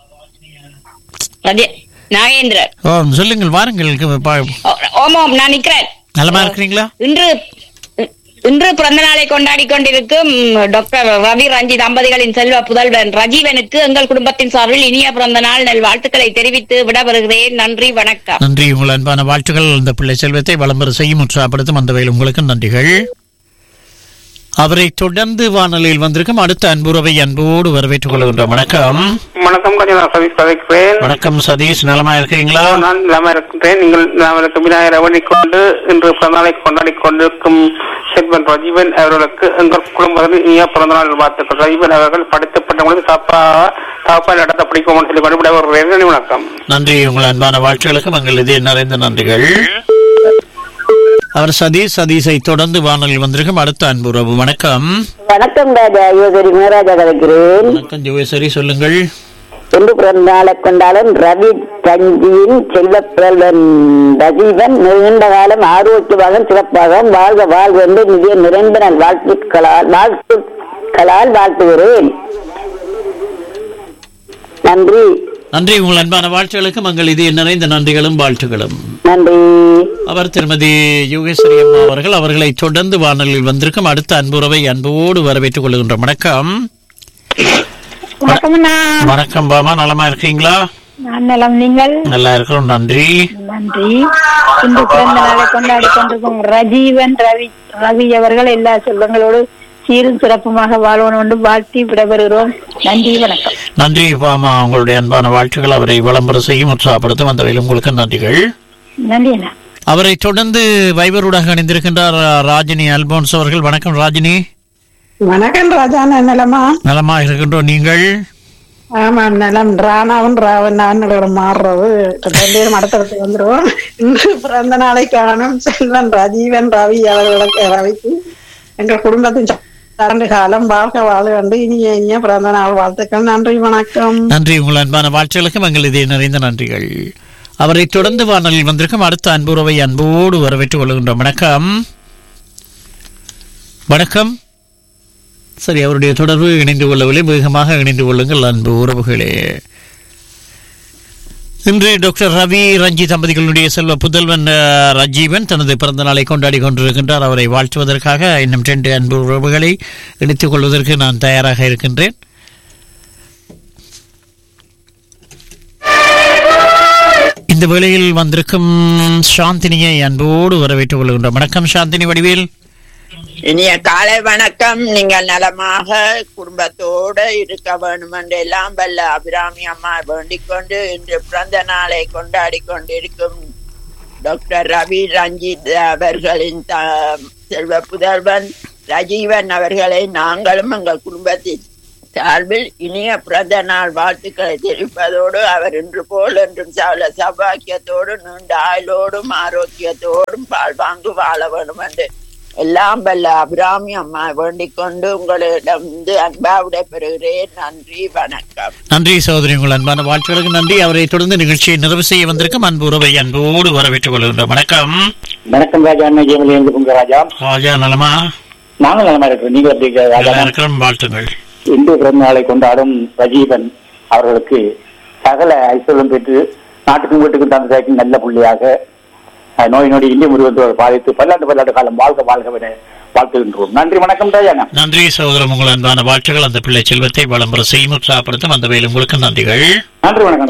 ரஜி- நாகேந்திரன் ஓ சொல்லுங்கள் வாருங்கள் பா- ஓ- ஓமாம் நான் நிக்கிறேன் நலமா இருக்கிறீங்களா இன்று இன்று பிறந்த நாளை கொண்டாடி கொண்டிருக்கும் டாக்டர் ரவி ரஞ்சி தம்பதிகளின் செல்வ புதல்வன் ரஜீவனுக்கு எங்கள் குடும்பத்தின் சார்பில் இனிய பிறந்த நாள் நல் வாழ்த்துக்களை தெரிவித்து விடவருகிறேன் நன்றி வணக்கம் நன்றி உங்கள் அன்பான வாழ்த்துக்கள் இந்த பிள்ளை செல்வத்தை வளம்பெற செய்யும் உற்சாகப்படுத்தும் அந்த வகையில் உங்களுக்கு நன்றிகள் அவரை தொடர்ந்து வானொலியில் வந்திருக்கும் அடுத்த அன்புறவை அன்போடு வரவேற்றுக் கொள்கின்றோம் வணக்கம் வணக்கம் கொஞ்சம் நான் சதீஷ் கதைக்கிறேன் வணக்கம் சதீஷ் நலமா இருக்கீங்களா நான் இல்லாம இருக்கின்றேன் நீங்கள் இல்லாமலுக்கு விநாயகர் அவனிக்கொண்டு இன்று பிறந்தநாளை கொண்டாடி கொண்டிருக்கும் செல்வன் ரஜீவன் அவர்களுக்கு எங்கள் குடும்பத்தில் இனிய பிறந்தநாள் வாழ்த்துக்கள் ரஜீவன் அவர்கள் படித்தப்பட்டவங்களுக்கு சாப்பா சாப்பா நடத்த பிடிக்கும் சொல்லி கொண்டு வருகிறேன் நன்றி, வணக்கம் நன்றி உங்கள் அன்பான வாழ்த்துக்களுக்கு மங்கள் இதே நிறைந்த நன்றிகள் அவர் சதீஷ் சதீஷை தொடர்ந்து வானொலியில் வந்திருக்கும் அடுத்த அன்புறவு வணக்கம் வணக்கம் ராஜா யோகரி மேராஜா கதைக்கிறேன் வணக்கம் ஜோகேஸ்வரி சொல்லுங்கள் இன்று பிறந்த நாளை கொண்டாடும் ரவி ரஞ்சியின் செல்வ புதல்வன் ரஜீவன் நீண்ட காலம் ஆரோக்கியமாக சிறப்பாக வாழ்க வாழ்க என்று நிதிய நிறைந்த நல் வாழ்த்துக்களால் வாழ்த்துக்களால் வாழ்த்துகிறேன் நன்றி நன்றி உங்கள் அன்பான வாழ்த்துக்களுக்கு மங்கள் இதே நிறைந்த நன்றிகளும் வாழ்த்துக்களும் நன்றி அவர் திருமதி யோகேஸ்வரி அம்மா அவர்கள் அவர்களை தொடர்ந்து வானொலியில் வந்திருக்கும் அடுத்த அன்புறவை அன்போடு வரவேற்றுக் கொள்கின்றோம் வணக்கம் வணக்கம்ண்ணா வணக்கம் பாமா நலமா இருக்கீங்களா நான் நலம் நீங்கள் நல்லா இருக்கிறோம் நன்றி நன்றி இன்று பிறந்த நாளை கொண்டாடி கொண்டிருக்கும் ரஜீவன் ரவி ரவி அவர்கள் எல்லா செல்வங்களோடு சீரும் சிறப்புமாக வாழணும் என்று வாழ்த்தி விடைபெறுகிறோம் நன்றி வணக்கம் நன்றி பாமா உங்களுடைய அன்பான வாழ்த்துக்கள் அவரை விளம்பரம் செய்யும் உற்சாகப்படுத்தும் அந்த வகையில் உங்களுக்கு நன்றிகள் நன்றி அண்ணா அவரை தொடர்ந்து வைபரூடாக இணைந்திருக்கின்றார் ராஜினி அல்போன்ஸ் அவர்கள் வணக்கம் ராஜினி வணக்கம் ராஜா நலமா நலமா இருக்கின்றோம் நீங்கள் ஆமா நலம் ராணாவும் ராவன் நான் மாறுறது ரெண்டு பேரும் அடுத்தடுத்து வந்துருவோம் இன்று பிறந்த நாளை காணும் செல்வன் ராஜீவன் ரவி அவர்களுக்கு ரவிக்கு எங்கள் குடும்பத்தின் ஆண்டு காலம் வாழ்க வாழ கண்டு இனிய இனிய பிறந்த நாள் வாழ்த்துக்கள் நன்றி வணக்கம் நன்றி உங்கள் அன்பான வாழ்த்துக்களுக்கு மங்கள் இதே நிறைந்த நன்றிகள் அவரை தொடர்ந்து வானொலியில் வந்திருக்கும் அடுத்த அன்புறவை அன்போடு வரவேற்றுக் கொள்கின்றோம் வணக்கம் வணக்கம் சரி அவருடைய தொடர்பு இணைந்து கொள்ளவில்லை வேகமாக இணைந்து கொள்ளுங்கள் அன்பு உறவுகளே இன்று டாக்டர் ரவி ரஞ்சி தம்பதிகளுடைய செல்வ புதல்வன் அஹ், ரஜீவன் தனது பிறந்த நாளை கொண்டாடி கொண்டிருக்கின்றார் அவரை வாழ்த்துவதற்காக இன்னும் ரெண்டு அன்பு உறவுகளை இணைத்துக் கொள்வதற்கு நான் தயாராக இருக்கின்றேன் இந்த வேளையில் வந்திருக்கும் சாந்தினியை அன்போடு வரவேற்றுக் கொள்கின்றோம் வணக்கம் சாந்தினி வடிவேல் இனிய காலை வணக்கம் நீங்கள் நலமாக குடும்பத்தோடு இருக்க வேண்டும் என்று எல்லாம் வல்ல அபிராமி அம்மா வேண்டிக் கொண்டு இன்று பிறந்த நாளை கொண்டாடி கொண்டிருக்கும் டாக்டர் ரவி ரஞ்சித் அவர்களின் த- செல்வ புதல்வன் ரஜீவன் அவர்களை நாங்களும் எங்கள் குடும்பத்தின் சார்பில் இனிய பிறந்த நாள் வாழ்த்துக்களை தெரிவிப்பதோடு அவர் இன்று போல் என்றும் சகல சௌபாக்கியத்தோடு நீண்ட ஆயுளோடும் ஆரோக்கியத்தோடும் வாழ்வாங்கு வாழ வேண்டும் என்று எல்லாம் வல்ல அபிராமி அம்மா வேண்டிக் கொண்டு உங்களிடம் வந்து அன்பா விடைபெறுகிறேன் நன்றி வணக்கம் நன்றி சகோதரி உங்கள் அன்பான வாழ்த்துக்களுக்கு நன்றி அவரை தொடர்ந்து நிகழ்ச்சியை நிறைவு செய்ய வந்திருக்கும் அன்பு உறவை அன்போடு வரவேற்றுக் கொள்கின்றோம் வணக்கம் வணக்கம் ராஜா அண்ணா ஜெயமலி பொங்க ராஜா ராஜா நலமா நாங்கள் நலமா இருக்கிறோம் நீங்க எப்படி இருக்கிற ராஜா நல்லா இருக்கிறோம் வாழ்த்துங்கள் இந்து பிறந்த நாளை கொண்டாடும் ரஜீவன் அவர்களுக்கு சகல ஐஸ்வர்யம் பெற்று நாட்டுக்கும் வீட்டுக்கும் தந்ததாக்கி நல்ல புள்ளியாக அஹ், நோய் நொடி இந்திய முருகத்தோடு பாதித்து பல்லாண்டு பல்லாண்டு காலம் வாழ்க வாழ்க வாழ்த்துகின்றோம் நன்றி வணக்கம் ராஜாண்ணா நன்றி சகோதரம் உங்கள் அன்பான வாழ்த்துக்கள் அந்த பிள்ளை செல்வத்தை வளம்பர செய்யும் உற்சாகப்படுத்தும் அந்த வேலை உங்களுக்கு நன்றிகள் நன்றி வணக்கம்